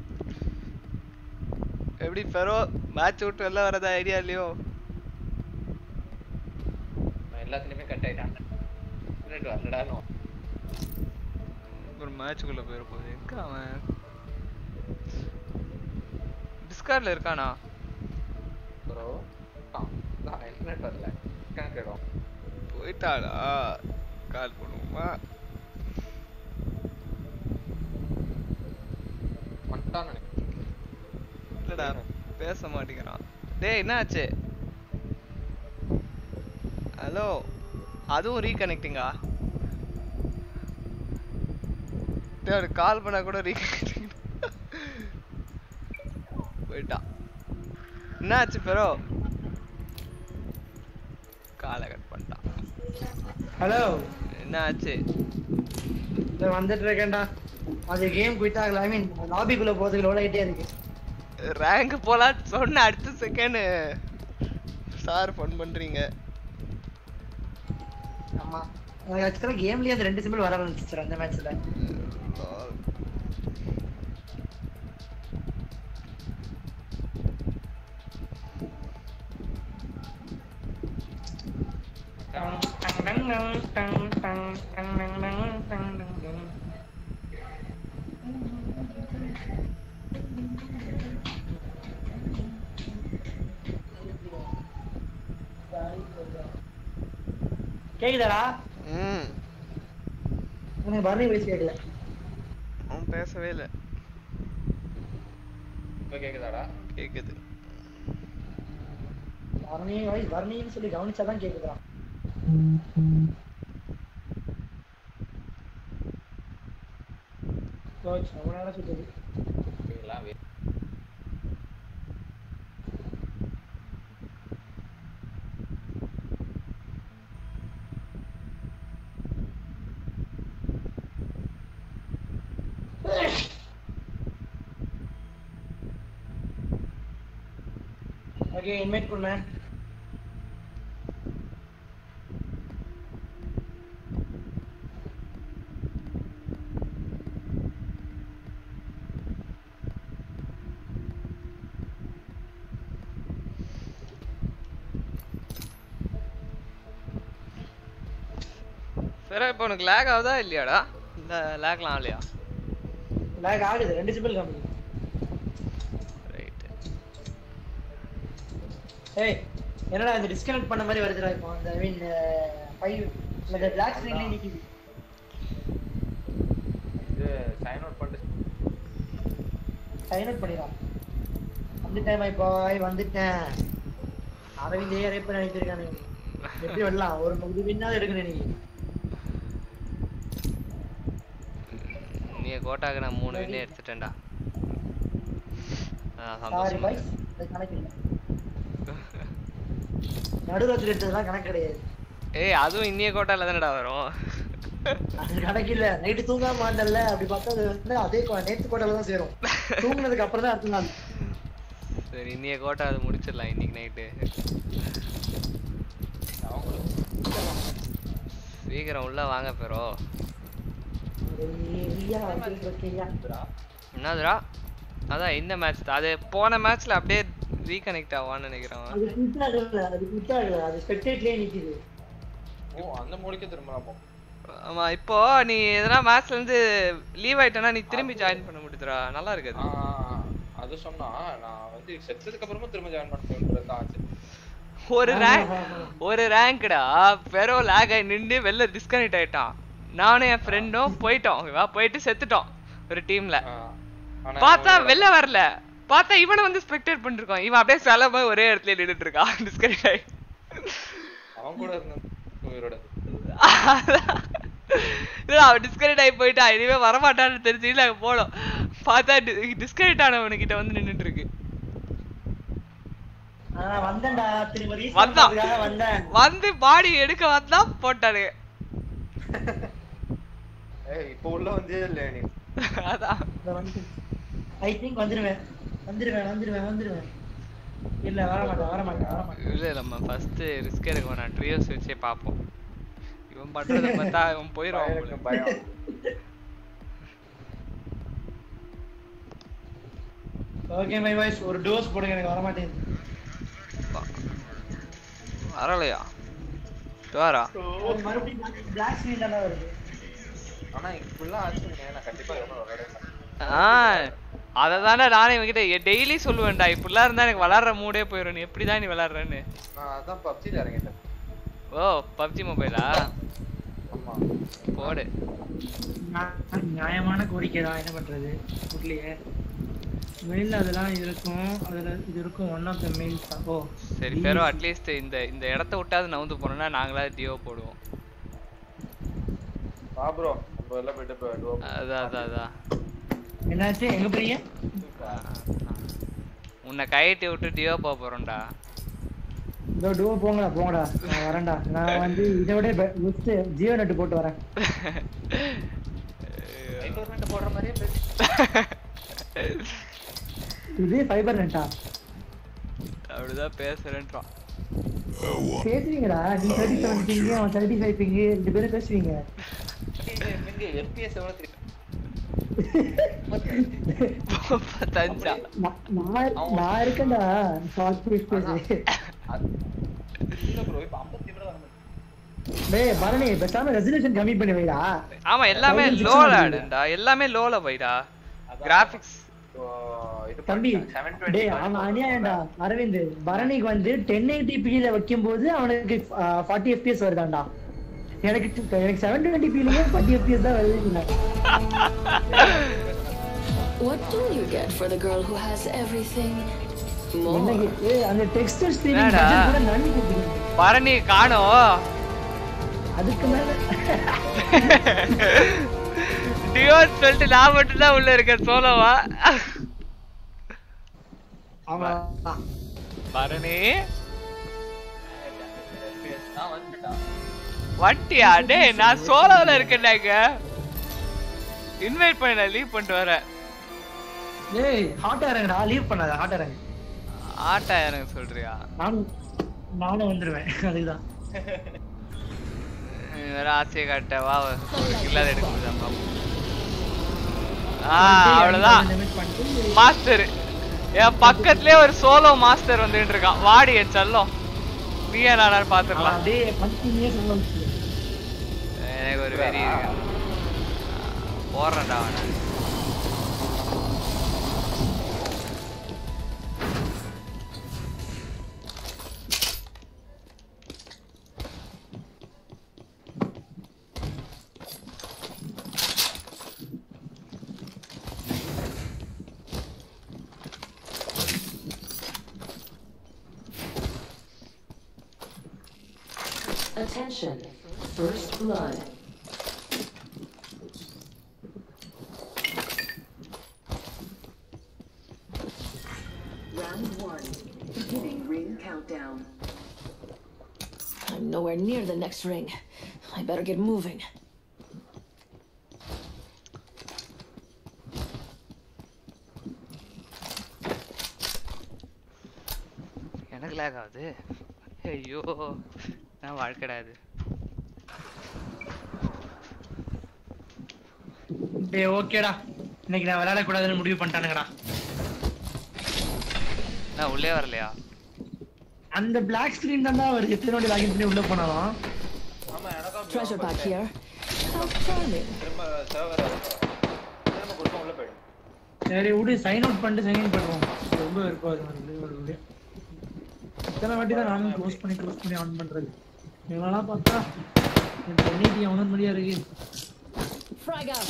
எப்படி பெரோ மேட்ச் விட்டு வெளில வரதா ஐடியா இல்லையோ நான் எல்லாத்துலயுமே கட் ஆயிட்டான் இன்டர்நெட் வரலடான்னு ஒரு மேட்சுக்குள்ள போயிட போகுது எங்க அவன் டிஸ்கார்ட்ல இருக்கானா ப்ரோ நான் இன்டர்நெட் வரல கணக்கு இடம் போயிட்டாளா கால் பண்ணுவோமா வந்துட்டான்னு நினைக்கிறேன் இல்லடா பேச மாட்டேங்கிறான் டேய் என்னாச்சு ஹலோ அதுவும் ரீகனெக்டிங்கா டேய் கால் பண்ணா கூட ரீகனெக்டிங் போயிட்டான் என்னாச்சு பெரோ காலை கட் பண்ணிட்டான் ஹலோ என்னாச்சு வந்துட்டு இருக்கேன்டா அது கேம் குயிட் ஆகல ஐ மீன் லாபிக்குள்ள போறதுக்கு லோட் ஆயிட்டே இருக்கு ரேங்க் போலாம் சொன்ன அடுத்த செகண்ட் சார் ஃபன் பண்றீங்க ஆமா ஆக்சுவலா கேம்லயே அந்த ரெண்டு சிம்பிள் வர ஆரம்பிச்சிச்சு அந்த மேட்ச்ல கேக்குதாடா ம் உனக்கு பரணி பேசி கேட்கல அவன் பேசவே இல்லை இப்போ கேக்குதாடா கேக்குது பரணி வாய்ஸ் பரணின்னு சொல்லி கவனிச்சாதான் கேக்குதுடா கோச் ரொம்ப நேரம் சுத்துது இதெல்லாம் வே- ஓகே இன்வைட் பண்ண சரி இப்போ உனக்கு லேக் ஆகுதா இல்லையாடா இல்லை லேக்லாம் ஆகலையா லேக் ஆகுது ரெண்டு சிம்பிள் கம்மி ரைட்டு ஏய் என்னடா இந்த டிஸ்கனெக்ட் பண்ண மாதிரி வருதுடா இப்போ அந்த ஐ மீன் ஃபைவ் இந்த பிளாக் ஸ்க்ரீன்ல நிக்குது இது சைன் அவுட் பண்ணிட்டு சைன் அவுட் பண்ணிடலாம் வந்துட்டேன் மை பாய் வந்துட்டேன் அரவிந்த் ஏ ரேப் நினைச்சிருக்கானு எப்படி வரலாம் ஒரு இது வின்னாவது எடுக்கணும் நீ நீ கோட்டாக்கு நான் மூணு வின்னே எடுத்துட்டேன்டா ஆ, சாரி சந்தோஷமா பாய் அது கணக்கு இல்லை நடுவில் எடுத்ததுலாம் கணக்கு கிடையாது ஏய் அதுவும் இன்னிய கோட்டால தானடா வரும் அது கணக்கு இல்ல நைட்டு தூங்காம மாட்டல அப்படி பார்த்தா அது வந்து அதே கோ- நேத்து கோட்டையில தான் சேரும் தூங்குனதுக்கு அப்புறம் தான் அடுத்த நாள் சரி இன்னிய கோட்டை அது முடிச்சிடலாம் இன்னைக்கு நைட்டு சீக்கிரம் உள்ள வாங்க பெறோ ஐயா, ஐயோ, ஓகேயா. என்னதுடா அதான் இந்த மேட்ச் தான் அது போன மேட்ச்ல அப்படியே ரீகனெக்ட் ஆவான்னு நினைக்கிறேன் அது quit ஆகல, அது quit ஆகல, அது spectate-லயே நிக்குது. ஓ அந்த மூலிக்கு திரும்ப போ ஆமா இப்போ நீ எதனா மேட்ச்ல இருந்து லீவ் ஆயிட்டனா நீ திரும்பி ஜாயின் பண்ண முடியுதுடா நல்லா இருக்கு அது. அது சொன்னா நான் வந்து செத்ததுக்கு அப்புறமா திரும்ப ஜாயின் பண்ணுறது தான் ஆச்சு ஒரு ரேங்க் ஒரு ரேங்க்டா பெரோ லேக் ஆகி நின்று வெளில டிஸ்கனெக்ட் ஆயிட்டான் நானும் என் ஃப்ரெண்டும் போயிட்டோம் ஓகேவா போயிட்டு செத்துட்டோம் ஒரு டீம்ல ஆனா பார்த்தா வெளில வரல பார்த்தா இவனை வந்து ஸ்பெக்டேட் பண்ணிருக்கான் இவன் அப்படியே செலவு ஒரே இடத்துல நின்னுட்டு இருக்கான் டிஸ்கனெக்ட் ஆகி அவன் கூட இருந்த உயிரோட இல்ல அவன் டிஸ்கனெக்ட் ஆகி போயிட்டான் இனிமே வரமாட்டான்னு தெரிஞ்சு நாங்க போனோம் பார்த்தா டிஸ்கனெக்ட் ஆனவனுக்கிட்ட வந்து நின்னுட்டு இருக்கு ஆ, வந்தேன்டா, திரும்ப respawn வந்தான் பண்றதுக்காக வந்தேன். வந்து பாடி எடுக்க வந்தா போட்டானுங்க ஏய் இப்போ உள்ள வந்தே இல்ல நீ அதான் இதோ வந்துட்டேன். I think வந்துருவேன் வந்துருவேன் வந்துருவேன் வந்துருவேன் இல்ல வர மாட்டேன் வர மாட்டேன் வர மாட்டேன் இல்ல நம்ம ஃபர்ஸ்ட் ரிஸ்க் எடுக்க வேணாம் ட்ரியோஸ் வச்சே பார்ப்போம் இவன் பண்றத பார்த்தா இவன் போயிடுவான் போல. எனக்கு பயம் ஓகே மை வாய்ஸ் ஒரு டோஸ் போடுங்க எனக்கு வர மாட்டேங்குது வரலையா வாரா அது மறுபடியும் பிளாக் ஸ்கிரீன் தானே வருது ஆனா இப்படிலாம் ஆச்சு நான் கண்டிப்பா எவ்வளவு விளையாட மாட்டேன் ஆ அதை தானே நானே இவன்கிட்ட டெய்லி சொல்லுவேன்டா இப்படிலாம் இருந்தா எனக்கு விளாட்ற மூடே போயிடும் நீ எப்படி தான் நீ விளாட்றன்னு நான் அதான் பப்ஜில இறங்கிட்டேன் ஓ பப்ஜி மொபைலா ஆமா போடு நியா- நியாயமான கோரிக்கை தான் என்ன பண்றது வீட்லயே மெயில் அதெல்லாம் இருக்கும் அதுல இது இருக்கும் ஒன் ஆஃப் த மெயில்ஸ் தான் ஓ சரி பேரோ அட்லீஸ்ட் இந்த இந்த இடத்த விட்டாது நவுந்து போனோம்னா நாங்களா டியோ போடுவோம் வா ப்ரோ நம்ம எல்லாம் போயிட்டு போய் duo அதான் அதான் அதான் என்னாச்சு எங்க போறீங்க உன்னை கைட்டி விட்டு டியோ போக போறோம்டா இதோ டூவோ போங்கடா போங்கடா நான் வரேன்டா நான் வந்து இதை விட பெஸ்ட் ஜியோ நெட் போட்டு வரேன் ஐநூறு ரெண்டு போடுற மாதிரியே பேசு இது ஃபைபர் நெட்டா அப்படிதான் பேசுறேன்றான் பேசுவீங்கடா நீ தேர்ட்டி செவன் பிங்கு அவன் தேர்ட்டி ஃபைவ் பிங்கு ரெண்டு பேரும் பேசுவீங்க எங்க எஃபிஎஸ் எவ்வளவு தெரியும் தஞ்சா நான் நான் நான் இருக்கேன்டா ஷார்ட் பேஸ் பேசு இல்ல ப்ரோ இப்ப 50 கூட வர மாட்டேங்குது. டேய் பரணி பேசாம ரெசல்யூஷன் கம்மி பண்ணி வைடா ஆமா எல்லாமே 1600 லோல ஆடுண்டா எல்லாமே லோல போயிடா கிராபிக்ஸ் இப்போ இது தம்பி செவன் டுவெண்ட்டி டேய் அவன் அநியாயம்டா அரவிந்த் பரணிக்கு வந்து டென் எயிட்டி பில வைக்கும் போது அவனுக்கு ஃபார்ட்டி எஃபிஎஸ் வருதாண்டா எனக்கு டு- எனக்கு செவன் டுவெண்ட்டி பிலயே ஃபார்ட்டி எஃபிஎஸ் தான் வருது What do you get for the girl who has everything? More. எனக்கு ஏய், அந்த டெக்ஸ்டர் ஸ்க்ரீனிங் என்னடா? கூட நன்றி கொடுத்துருங்க. பரணி காணோம் அதுக்கு மேல டியோன்னு சொல்லிட்டு நான் மட்டும் தான் உள்ள இருக்கேன் சோலோவா அவன் பரணி நான் வந்துட்டேன் வட்டியா டேய் நான் சோலோல இருக்கேன்டாங்க இன்வைட் பண்ணி நான் லீவ் பண்ணிட்டு வரேன் ஏய் ஹாட் இறங்குடா லீவ் பண்ணாத ஹாட் இறங்கு ஆட்டா எனக்கு சொல்றியா நானும் நானும் வந்துருவேன் அதுதான் நீ வேற ஆசையை காட்ட வா இல்லாத எடுக்க முடியாம ஆ அவ்வளவுதான் மாஸ்டர் என் பக்கத்துலயே ஒரு சோலோ மாஸ்டர் வந்துட்டு இருக்கான் வாடி என் செல்லம் நீ என்ன பாத்துக்கலாம் அப்படியே பத்தினியே சொல்ல வச்சு எனக்கு ஒரு வெறி இருக்கு போடுறேன்டா அவனை Attention. First blood. Round one. Beginning ring countdown. I'm nowhere near the next ring. I better get moving. எனக்கு லேக் ஆகுது ஐயோ நான் வாழ்க்கடா இது டேய் ஓகேடா இன்னைக்கு நான் விளையாட கூடாதுன்னு முடிவு பண்ணிட்டானுங்கடா நான் உள்ளே வரலையா அந்த பிளாக் ஸ்கிரீன் தான் வருது எத்தனை வாட்டி லாகின் பண்ணி உள்ள போனாலும் ஆமா எனக்கும் Treasure back here. How charming. திரும்ப சர்வர் திரும்ப கொடுக்க உள்ள போயிடும் சரி விடு சைன் அவுட் பண்ணிட்டு சைன் இன் பண்ணுவோம் ரொம்ப இருக்கும் அது வந்து ஒரு இது. இத்தனை வாட்டி தான் நானும் க்ளோஸ் பண்ணி க்ளோஸ் பண்ணி ஆன் பண்றது இவங்களாம் பார்த்தா என் பொண்ணிக்கு அவனும் முடியா இருக்கு Frag out.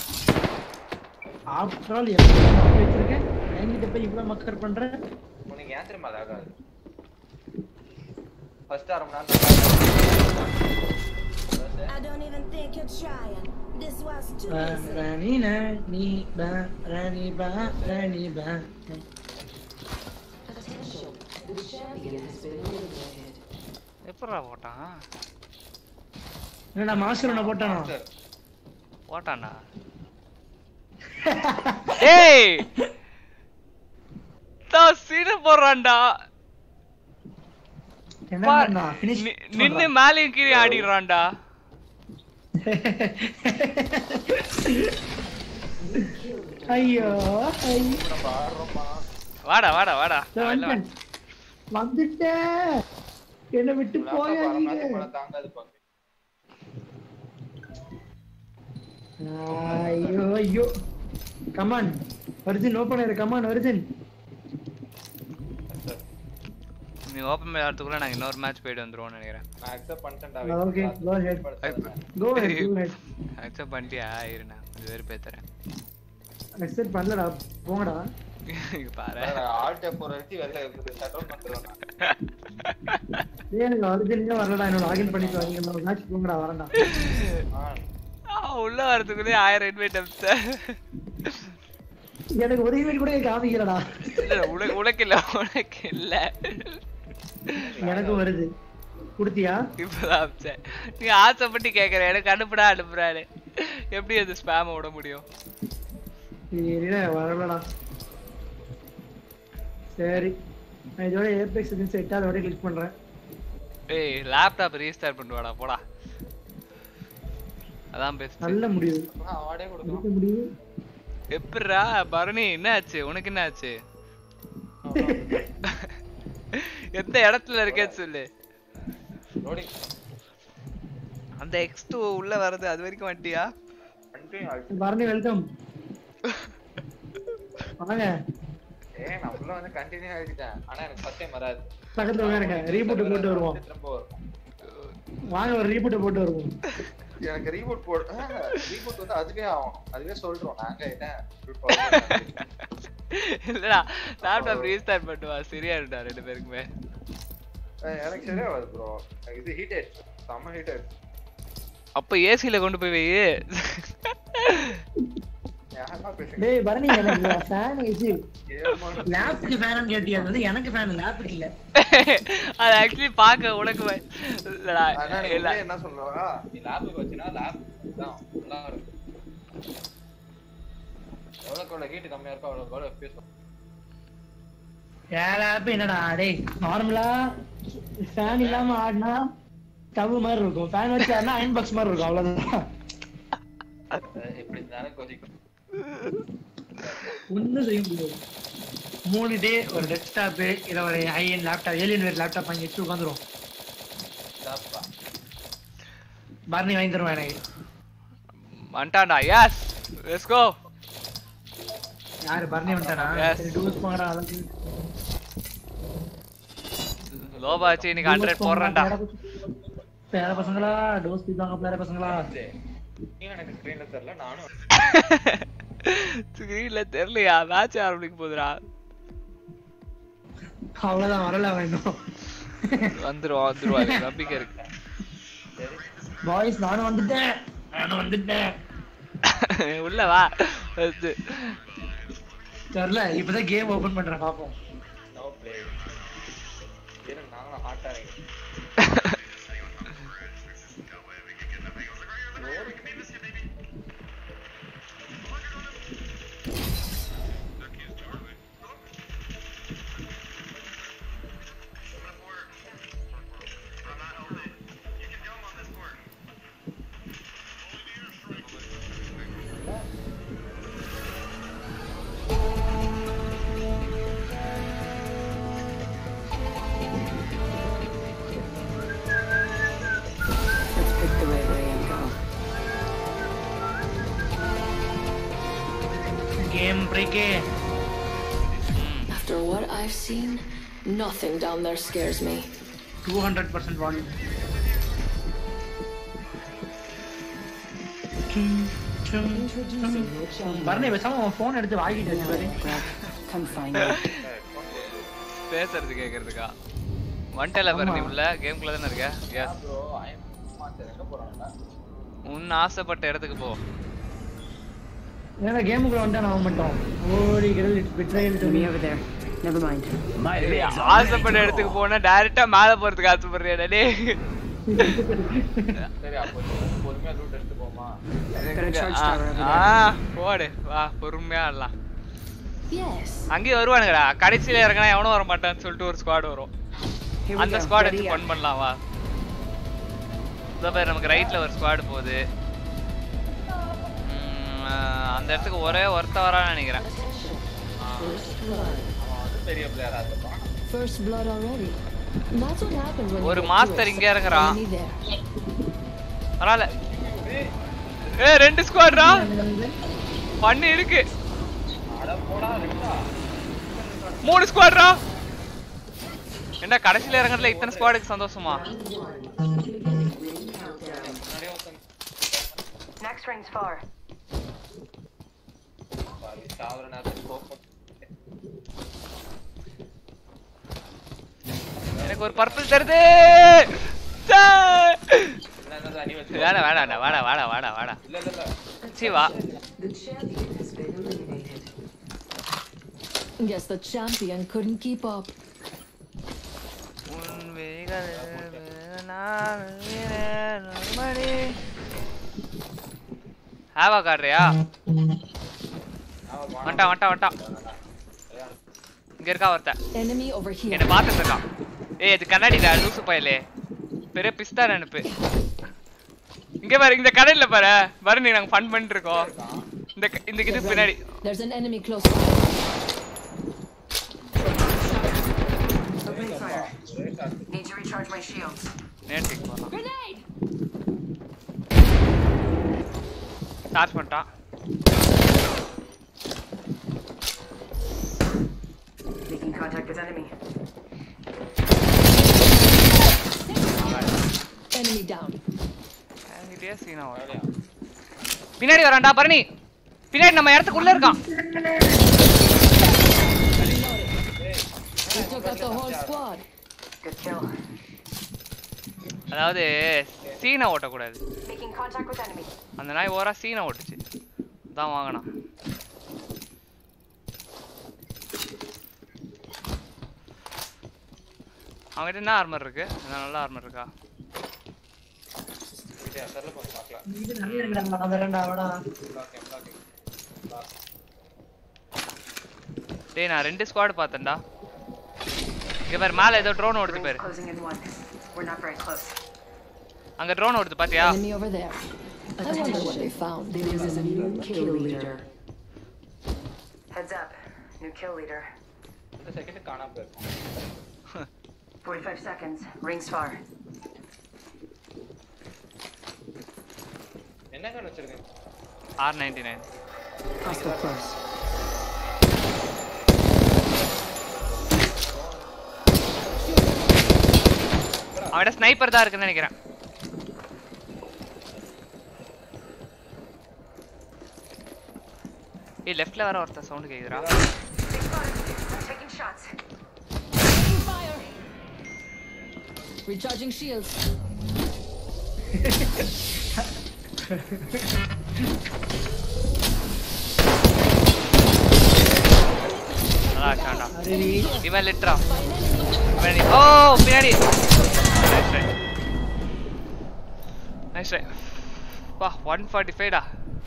ஆஃப்டர் ஆல் எப்படி மக்கள் வச்சிருக்கேன் என்கிட்ட போய் இவ்வளவு மக்கர் பண்றேன் உனக்கு ஏன் தெரியுமா அது ஆகாது ஃபர்ஸ்ட் அரை மணி நேரம் I don't even think you're trying. This was too easy. ராணி நீ பா ராணி பா ராணி பா Attention. The champion has been eliminated. எப்படா போட்டான் என்னடா மாஸ்டர் ஒண்ணு போட்டானோ போட்டானா டேய் தான் சீன போடுறான்டா என்ன பார், பண்ணா ஃபினிஷ் நி- நின்னு மேலேயும் கீழே ஆடிடுறான்டா ஐயோ ஐயோ வாடா வாடா வாடா இதோ வெளில வா. வந்துட்டேன். வந்துட்டேன் என்ன விட்டு போயாதீங்க தாங்காது பாக்க ஐயோ ஐயோ கமான் வருதின் ஓபன் ஆயிரு கமான் வருதின் நீ ஓப்பன் மேட்ச் ஆடுறதுக்குள்ள நாங்க இன்னொரு மேட்ச் போயிட்டு வந்துருவோம்னு நினைக்கிறேன் நான் அக்செப்ட் பண்ணிட்டேன்டா Okay, go ahead. Go ahead, go ahead. Accept பண்ணிட்டியா இருண்ணா இது வேறு பேத்துறேன் Accept பண்ணலடா போங்கடா இங்க பாரு ஆல்ட் போற வச்சு வெளில செட்டில் பண்ணிடுவேன் ஏய் எனக்கு அர்ஜென்ட்டா வரலடா என்ன லாகின் பண்ணிட்டு வாங்க நம்ம மேட்ச் போங்கடா வரேன்டா ஆ, உள்ள வரதுக்குள்ளே ஆயிரம் இன்வைட் அனுப்பிச்சேன் எனக்கு ஒரு ஈவென்ட் கூட காமிக்கலடா இல்ல உனக்கு உனக்கு இல்ல உனக்கு இல்ல எனக்கு வருது குடுத்தியா இப்பதான் அனுப்பிச்சேன் நீ ஆசைப்பட்டு கேக்குற எனக்கு அனுப்புடா அனுப்புறாரு எப்படி அது ஸ்பேம விட முடியும் இல்ல வரலடா சரி நான் இதோட ஏபெக்ஸ் செகண்ட் செட் அதோட கிளிக் பண்றேன் ஏய் லேப்டாப் ரீஸ்டார்ட் பண்ணுவாடா போடா அதான் பெஸ்ட் நல்ல முடிவு ஆடே கொடுக்கும் எடுக்க முடிவு எப்படிரா பரணி என்ன ஆச்சு உனக்கு என்ன ஆச்சு எந்த இடத்துல இருக்கேன்னு சொல்லு லோடிங் அந்த எக்ஸ் டூ உள்ள வர்றது அது வரைக்கும் வண்டியா கண்டினியூ ஆல்ட் பரணி வெல்கம் வாங்க ஏய் நான் உள்ள வந்து கண்டினியூ ஆயிட்டேன் ஆனா எனக்கு ஃபர்ஸ்ட் டைம் வராது பக்கத்துல உட்காருங்க ரீபூட் போட்டு வருவோம் திரும்ப வரும் வாங்க ஒரு ரீபூட் போட்டு வருவோம் எனக்கு ரீபூட் போடு ரீபூட் வந்து அதுவே ஆகும் அதுவே சொல்றோம் நாங்க என்ன இல்லடா லேப்டாப் ரீஸ்டார்ட் பண்ணுவா சரியா இருடா ரெண்டு பேருக்குமே ஏய், எனக்கு சரியா வருது ப்ரோ இது ஹீட்டட் செம்ம ஹீட்டட் அப்ப ஏசில கொண்டு போய் வை யாரா பேசுங்க டேய் பரணி எனக்கு ஃபேன் ஏசி ஏமாந்து லேப்க்கு ஃபேன் கேட்டியா அது வந்து எனக்கு ஃபேன் லேப்க்கு இல்ல அது ஆக்சுவலி பாக்க உனக்கு வ- இல்லடா ஆனா நீ இல்ல உள்ளே என்ன சொல்றா நீ லேப்புக்கு வச்சினா லேப் தான் நல்லா இருக்கும் எவ்வளோக்கு எவ்வளோ ஹீட் கம்மியா இருக்கோ அவ்வளோக்கு எவ்வளோ FPS ஏன் லேப் என்னடா டேய் நார்மலா ஃபேன் இல்லாம ஆடினா ஸ்டவ் மாதிரி இருக்கும் ஃபேன் வச்சு ஆடினா அயன் பாக்ஸ் மாதிரி இருக்கும் அவ்வளவுதான் அஹ் எப்படி இருந்தாலும் கொதிக்கும் ஒண்ணும் செய்ய முடியாது மூணு டே ஒரு டெஸ்க்டாப் இல்ல ஒரு high end laptop Alienware laptop வாங்கி வச்சு உட்காந்துரும் சாப்பா பரணி வாங்கி தருவேன் எனக்கு வந்துட்டான்டா எஸ் லெட்ஸ் கோ யாரு பரணி வந்துட்டானா Yes. சரி டூஸ் போங்கடா அதான் லோபா வச்சு இன்னைக்கு ஹண்ட்ரட் போடுறேன்டா பேர பசங்களா டோஸ் தீப்பாங்க பேர பசங்களா நீ எனக்கு ஸ்க்ரீன்ல தெரியல நானும் ஸ்கிரீன்ல தெரியலையா மேட்ச் ஆரம்பிக்க போகுதுடா அவ்வளவுதான் வரல அவன் இன்னும் வந்துருவா வந்துருவா எனக்கு நம்பிக்கை இருக்கு பாய்ஸ் நானும் வந்துட்டேன் நானும் வந்துட்டேன் உள்ள வா வந்து தெரியல இப்பதான் கேம் ஓபன் பண்றேன் பாப்போம் நோ ப்ளே இரு நானும் ஹாட்டா இருக்கேன் Let's pick the right way and go. Game பிரேக்கே After what I've seen, nothing down there scares me. Two hundred percent volume Barani பேசாம உன் போன் எடுத்து வாங்கிட்டு வச்சு பாரு Greg, come find me. பேசுறது கேக்குறதுக்கா வந்துட்டல பாரு நீ உள்ள கேம்குள்ள தானே இருக்க எஸ் ப்ரோ ஐம் மாஸ்டர் எங்க போறாங்கடா உன் ஆசைப்பட்ட இடத்துக்கு போ ஏன்னா கேமுக்குள்ள வந்துட்டா நான் மட்டும் ஓடி கிடல் it's betrayal to Me over there. Never mind. ஆசைப்பட்ட இடத்துக்கு போனா டைரக்டா மேல போறதுக்கு ஆசைப்படுறியா டேய் சரி அப்போ பொறுமையா லூட் எடுத்து போமா Got a charge ah, tower over ah there. போடு வா பொறுமையா ஆடலாம் Yes. அங்கேயே வருவானுங்கடா கடைசியில இறங்கினா எவனும் வர மாட்டான்னு சொல்லிட்டு ஒரு ஸ்குவாட் வரும் Here we அந்த go. ஸ்குவாட் Ready வச்சு up. ஃபன் பண்ணலாம் வா இதோ பாரு நமக்கு ரைட்ல ஒரு ஸ்குவாட் போகுது ம், ஆ, அந்த இடத்துக்கு ஒரே ஒருத்த வரான்னு நினைக்கிறேன் First blood. அவன் வந்து பெரிய பிளேயரா இருப்பான் First blood already. That's what happens when ஒரு you get master duels. இங்க இறங்குறான். Enemy there. பரவாயில்ல ஏ ரெண்டு ஸ்குவாட்ரா பண்ணி இருக்கு அட போடா ரெண்டா மூணு ஸ்குவாட்ரா என்ன கடைசியில இறங்குறதுல இத்தனை ஸ்குவாடுக்கு சந்தோஷமா முன்னாடியே ஒருத்தன் Next ring's far. பாதி சாவர நேரத்துக்கு கோப்பம் எனக்கு ஒரு பர்பிள் தருது சே! என்ன என்ன அணி வச்சு வேணாம் வேணாம் வாடா வாடா வாடா வாடா இல்ல இல்ல இல்ல சீ வா Guess the champion couldn't keep up. உன் விழிகள் நான் வீரன் மணி. ஹேவா காடுறியா அவன் வந்துட்டான் வந்துட்டான் வந்துட்டான் இங்க இருக்கா ஒருத்தன் Enemy over here. என்ன பார்த்துட்டு இருக்கான் ஏய் இது கண்ணாடிடா லூசு பயலே பெரிய பிஸ்தா நினைப்பு இங்க பாரு இந்த கடையில பாரு பாரு நீ நாங்க ஃபன் பண்ணிட்டு இருக்கோம் இந்த க- இந்த இது பின்னாடி There's an enemy close by. Opening fire. Need to recharge my shields. நேட்டிக் போறான் Grenade! சார்ஜ் பண்ணிட்டான் Making contact with enemy. Enemy down. என்கிட்டயே சீனா வரும் பின்னாடி வரான்டா பரணி பின்னாடி நம்ம இடத்துக்குள்ள இருக்கான் We took out the whole squad. Good kill. அதாவது சீனை ஓட்டக்கூடாது Making contact with enemy. அந்த நாய் ஓரா சீனை ஓட்டுச்சு தான் வாங்கினான் அவங்ககிட்ட என்ன ஆர்மர் இருக்கு என்ன நல்ல ஆர்மர் இருக்கா இது அசர்ல கொஞ்சம் பார்க்கலாம் இது நிறைய இருக்குடா நான் வரேன்டா வாடா ஓகே ஓகே டேய் நான் ரெண்டு ஸ்குவாட் பார்த்தேன்டா இங்க பாரு மேல ஏதோ ட்ரோன் ஓடுது Rings பாரு closing in one. We're not very close. அங்க ட்ரோன் ஓடுது பாத்தியா Enemy over there. I wonder what they found. There is a new kill leader. Heads up. New kill leader. இந்த செகண்ட் காணாம போயிருக்கும் 45 seconds. Rings far. என்ன கண் வச்சிருக்கேன் R ninety nine Hostile close. அவன்கிட்ட ஸ்னைப்பர் தான் இருக்குன்னு நினைக்கிறேன் ஏய் லெஃப்ட்ல வர ஒருத்தன் சவுண்ட் கேக்குதுடா Big spot. I'm taking shots. Taking fire. Recharging shields. நல்லா அடிச்சான்டா அரேடி இவன் லிட்ரா இவன் ஓ பின்னாடி நைஸ் ட்ரை நைஸ் ட்ரை வா ஒன் ஃபார்ட்டி ஃபைவ்டா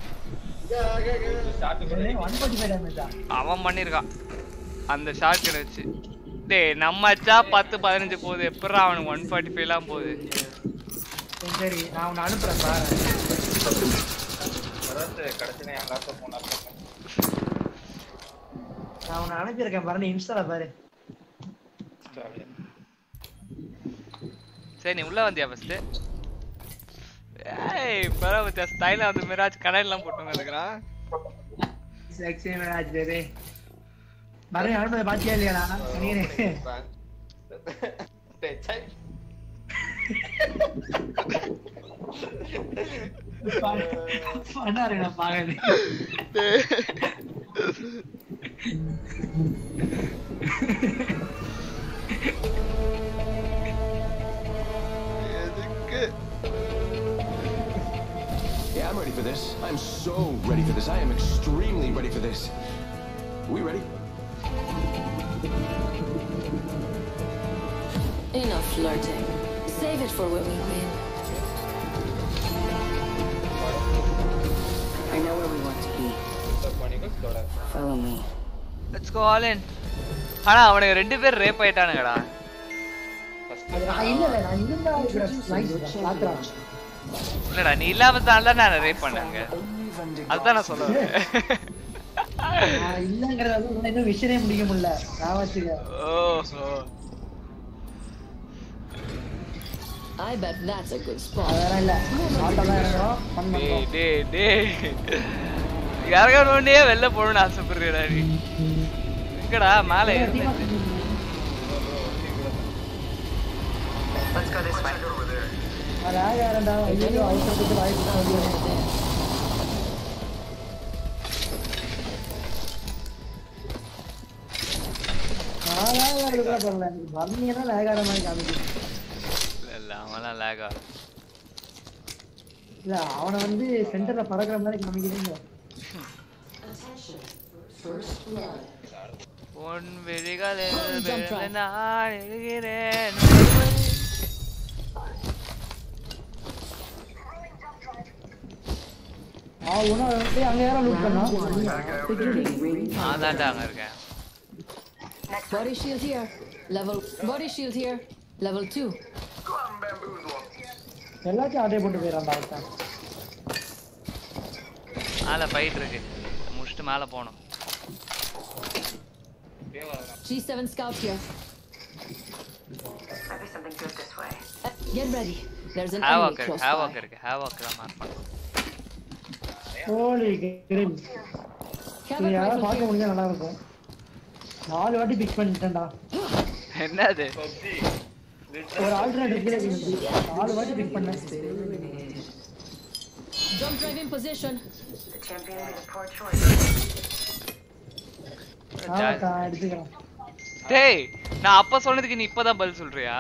ஒன் ஃபார்ட்டி ஃபைவ் டேமேஜா அவன் பண்ணியிருக்கான் அந்த ஷார்ட் கன் வச்சு டேய் நம்ம அச்சா பத்து பதினஞ்சு போகுது எப்படா அவனுக்கு ஒன் ஃபார்ட்டி ஃபைவ்லாம் போகுது சரி, சரி நான் உன்னை அனுப்புறேன் பாரு அதாவது கடைசியில் என் லேப்டாப் போனா நான் உன்னை அனுப்பியிருக்கேன் பாரு நீ இன்ஸ்டால பாரு சரி நீ உள்ள வந்தியா ஃபர்ஸ்ட் ஏய் பரவாயில்ல ஸ்டைலா வந்து மிராஜ் கடையெல்லாம் போட்டு வந்துக்கிறான் செக்ஸி மேட்ச் பேபி பாரு அனுப்புறத பாத்தியா இல்லையாடா நீனே பண்ணா இருக்கா பாக்கது Yeah, I'm ready for this. I'm so ready for this. I am extremely ready for this. We ready? Enough flirting. Save it for when we win. I know where we want to be. Follow me. Let's go all in ஆனா அவனுக்கு ரெண்டு பேர் rape ஆயிட்டானுங்கடா நான் இல்ல இல்ல நான் இருந்தா nice பாத்துறா இல்லடா நீ இல்லாம தான் நான் ரேப் பண்ணாங்க அதுதான் நான் சொல்ல வரேன். நான் இல்லங்கறத வந்து இன்னும் விஷயமே முடிக்க முடியல நான் வச்சுக்க ஓஹோ I bet that's a good spot. அதெல்லாம் இல்ல ஆட்டோலாம் இறங்குறோம் ஃபன் டேய் பண்றோம் டேய் டேய் இறங்கணுன்னே வெளில போகணும்னு ஆசைப்படுறியடா நீ எங்கடா மேலே இருந்துச்சு Let's go this way. Lakh ஆகிறேன்டா ஐயோ அவசரத்துக்கு வாய்ப்பு தான் வந்து நான் லேக் ஆகிறதுக்குலாம் பரவாயில்ல எனக்கு வந்தீங்கன்னா லேக் ஆகிற மாதிரி காமிக்குது இல்ல அவன்லாம் லேக் ஆகும் இல்ல அவனை வந்து சென்டர்ல பறக்கிற மாதிரி காமிக்குதுங்க உன் விழிகளில் விழுந்து நான் எழுகிறேன் அவன் வந்து அங்க யாரும் லூட் பண்ணா நான் தான்டா அங்க இருக்கேன் Body shield here. Level. Body shield here. Level two. Go out and bamboozle them. எல்லாத்தையும் ஆட்டே போட்டு போயிடறான்டா அவன் மேல ஃபைட் இருக்கு முடிச்சுட்டு மேல போகணும் இப்படியே வரலாம் G7 scout here. Might be something good this way. Uh, get ready. There's an havoc enemy இருக்கு close ஹேவாக் by. இருக்கு ஹேவாக் தான் மார்க் பண்ணேன் ஹோலி கிரில் Havoc இது யாராவது rifle பார்க்க here. முடிஞ்சா நல்லா இருக்கும் நாலு வாட்டி பிக் பண்ணிட்டேன்டா என்னது பப்ஜி ஒரு ஆல்டர்னேட்டிவ் கீழே இருக்கு. நாலு வாட்டி பிக் பண்ணேன் Jump drive in position. The champion made a poor choice. ஆமாக்கா எடுத்துக்கலாம் டேய் நான் அப்ப சொன்னதுக்கு நீ இப்பதான் பதில் சொல்றியா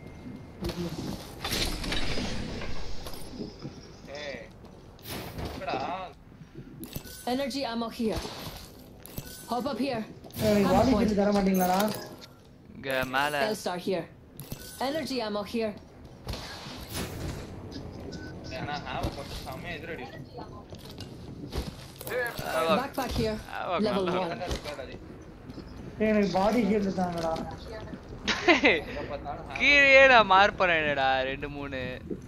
ஏய் என்னடா Energy ammo here. Hop up here. எனக்கு Ammo பாடி point. தர மாட்டீங்களாடா இங்க மேல L-star here. Energy ammo here. ஏன்னா ஹாவ போட்டு செம்மையா எதிரடி havoc Backpack here. Havoc Level நல்லா one. இருக்காது ஏய், எனக்கு பாடி ஷீல்டு தாங்கடா டேய், எப்ப பார்த்தாலும் கீழே நான் மார்க் பண்ணேன்டா ரெண்டு மூணு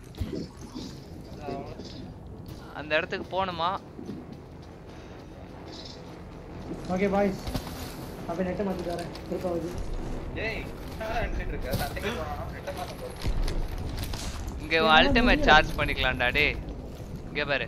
அந்த இடத்துக்கு போகணுமா ஓகே பாய்ஸ் அப்ப நெட்டை மாத்தி தரேன் திருப்ப வந்து ஏய் என்னடா நினைச்சிட்டு இருக்க சண்டைக்கு போறானா ரெட்ட மாசம் போகுது இங்க அல்டிமேட் சார்ஜ் பண்ணிக்கலாம்டா டேய் இங்க பாரு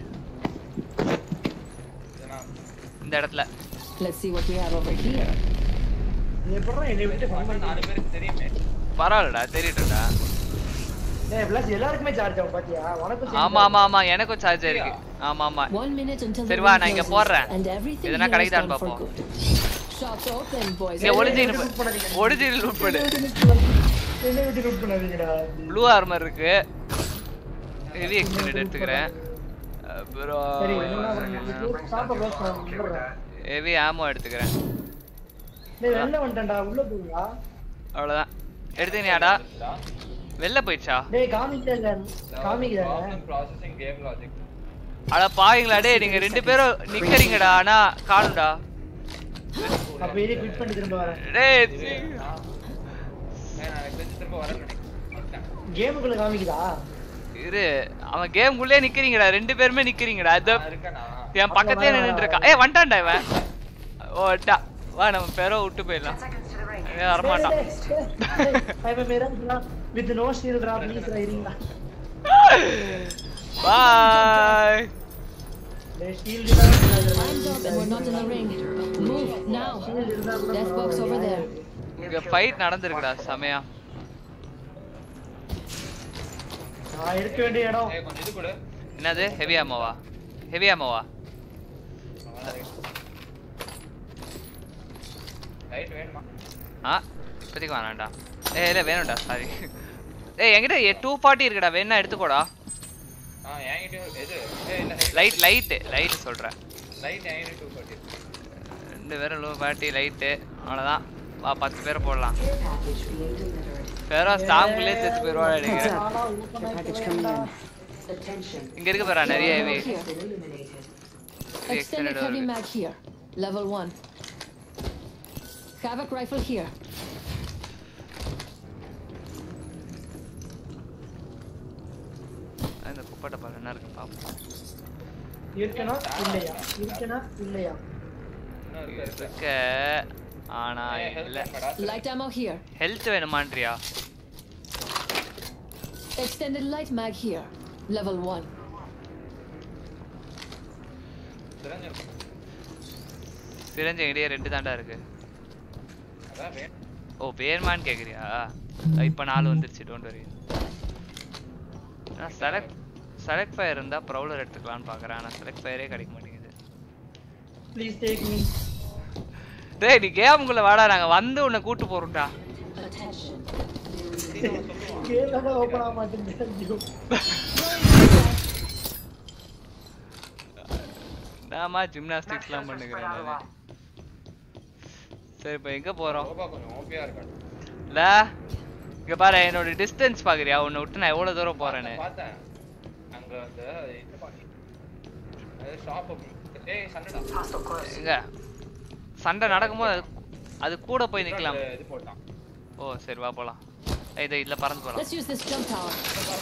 ஏன்னா இந்த இடத்துல Let's see what we have over here. இது எப்பறம் என்னை விட்டு ஃபன் பண்ணி நாலு பேருக்கு தெரியுமே பரவாயில்லடா தெரியுதுடா ஏய் பிளஸ் எல்லாருக்குமே சார்ஜ் ஆகும் பாத்தியா உனக்கும் ஆமா ஆமா ஆமா எனக்கும் சார்ஜ் இருக்கு ஆமா ஆமா One minute until the சரி வா ring நான் இங்க closes, போடுறேன் and everything எதனா here is கிடைக்குதான்னு done for பார்ப்போம் good. Shops open, boys. இங்க ஒரிஜினல் ஒரிஜினல் லூட் பண்ணு என்னை விட்டு ரூட் பண்ணாதீங்கடா ப்ளூ ஆர்மர் இருக்கு ஹெவி எக்ஸ்டெண்டட் எடுத்துக்கிறேன் சரி அப்புறம் ஸ்டாப்ப க்ளோஸ் பண்ண ஹெவி ஆமோ எடுத்துக்கிறேன் டேய் வெளில வந்துட்டேன்டா உள்ள போறியா அவ்வளவுதான் எடுத்துக்கினியாடா வெளில போயிடுச்சா டேய் காமிக்கல காமிக்கல ப்ராசஸிங் கேம் லாஜிக் அட பாவீங்களா டேய் நீங்க ரெண்டு பேரும் நிக்கிறீங்கடா ஆனா காணும்டா அப்ப இதே குவிட் பண்ணி திரும்ப வரேன் டேய் சீ. நான் எனக்கு திரும்ப வரேன்னு நினைக்கிறேன் கேமுக்குள்ள காமிக்குதா இரு அவன் கேம்குள்ளே நிக்கிறீங்கடா ரெண்டு பேருமே நிக்கிறீங்கடா இதோ நான் இருக்கேனா என் பக்கத்தே நின்னுட்டு இருக்கான் ஏய் வந்துட்டான்டா இவன் ஓட்டா வா நம்ம பேரோ விட்டு போயிடலாம் Seconds to the ring. ஏய், வரமாட்டான் ஐ மேரா வித் நோ ஷீல்ட் டா ப்ளீஸ் இருங்கடா பாய் டேய் ஷீல்ட் தான் Time's up and we're not in the ring. Move now. Death box over there. இங்க ஃபைட் நடந்திருக்குடா செமையா நான் இருக்க வேண்டிய இடம் ஏய் கொஞ்சம் இது கொடு என்னது ஹெவி ஆமாவா ஹெவி ஆமாவா ரைட் வேணுமா ஆ இப்போதைக்கு வேணாம்டா ஏய் இல்லை வேணும்டா சாரி ஏய் என்கிட்ட டூ ஃபார்ட்டி இருக்குடா வேணா எடுத்துக்கோடா ஆ என்கிட்டயும் எது ஏய் இல்ல லைட் லைட்டு லைட் சொல்கிறேன் லைட் என்கிட்ட டூ ஃபார்ட்டி ரெண்டு பேரும் லோ ஃபார்ட்டி லைட்டு அவ்வளோதான் வா பத்து பேரை போடலாம் பேரோ ஸ்டாங்குள்ளே செத்து போயிடுவாடா நினைக்கிறேன் Care package coming in. இங்க இருக்கு பாரா நிறைய heavy Here. Extended heavy mag here. Level one. Havoc rifle here. இந்த குப்பை டப்பால என்ன இருக்கு பாப்போம் இருக்கனா இல்லையா இருக்கனா இல்லையா இன்னும் இருக்கு இருக்கு இருக்க ஆனா ஏய் ஹெல்த் இல்ல பண்ணடா Light ammo here. ஹெல்த் வேணுமான்றியா Extended light mag here. Level one. தெரிஞ்சிருக்கும் சிரஞ்சு எங்கிட்டயே ரெண்டு தாண்டா இருக்கு அதான் வேணும் ஓ வேணுமான்னு கேக்குறியா இப்ப நாலு வந்துருச்சு டோன்ட் வரி நான் செலக்ட் செலக்ட் ஃபயர் இருந்தா ப்ரௌலர் எடுத்துக்கலாம்னு பார்க்கறேன் ஆனா செலக்ட் ஃபயரே கிடைக்க மாட்டேங்குது ப்ளீஸ் டேக் மீ டேய் நீ கேமுக்குள்ள வாடா நாங்க வந்து உன்னை கூட்டு போறோம்டா Attention. கேம் ஓபன் ஆக மாட்டேங்குது நாமா ஜிம்னாஸ்டிக்ஸ்லாம் பண்ணுகிறேன் நானு. சரி இப்போ எங்க போறோம் ரோபா கொஞ்சம் ஓபியா இருக்கான் இல்ல இங்க பாரு என்னோட டிஸ்டன்ஸ் பாக்குறியா உன்னை விட்டு நான் எவ்வளவு தூரம் போறேன்னு பார்த்தேன் அங்க அந்த இது பண்ணி அது ஷாப் ஏய் சண்டடா Hostile close. எங்க சண்டை நடக்கும்போது அது அது கூட போய் நிக்கலாம் அந்த இது போட்டான் ஓ சரி வா போலாம் ஏய், இது இதுல பறந்து போலாம் Let's use this jump tower.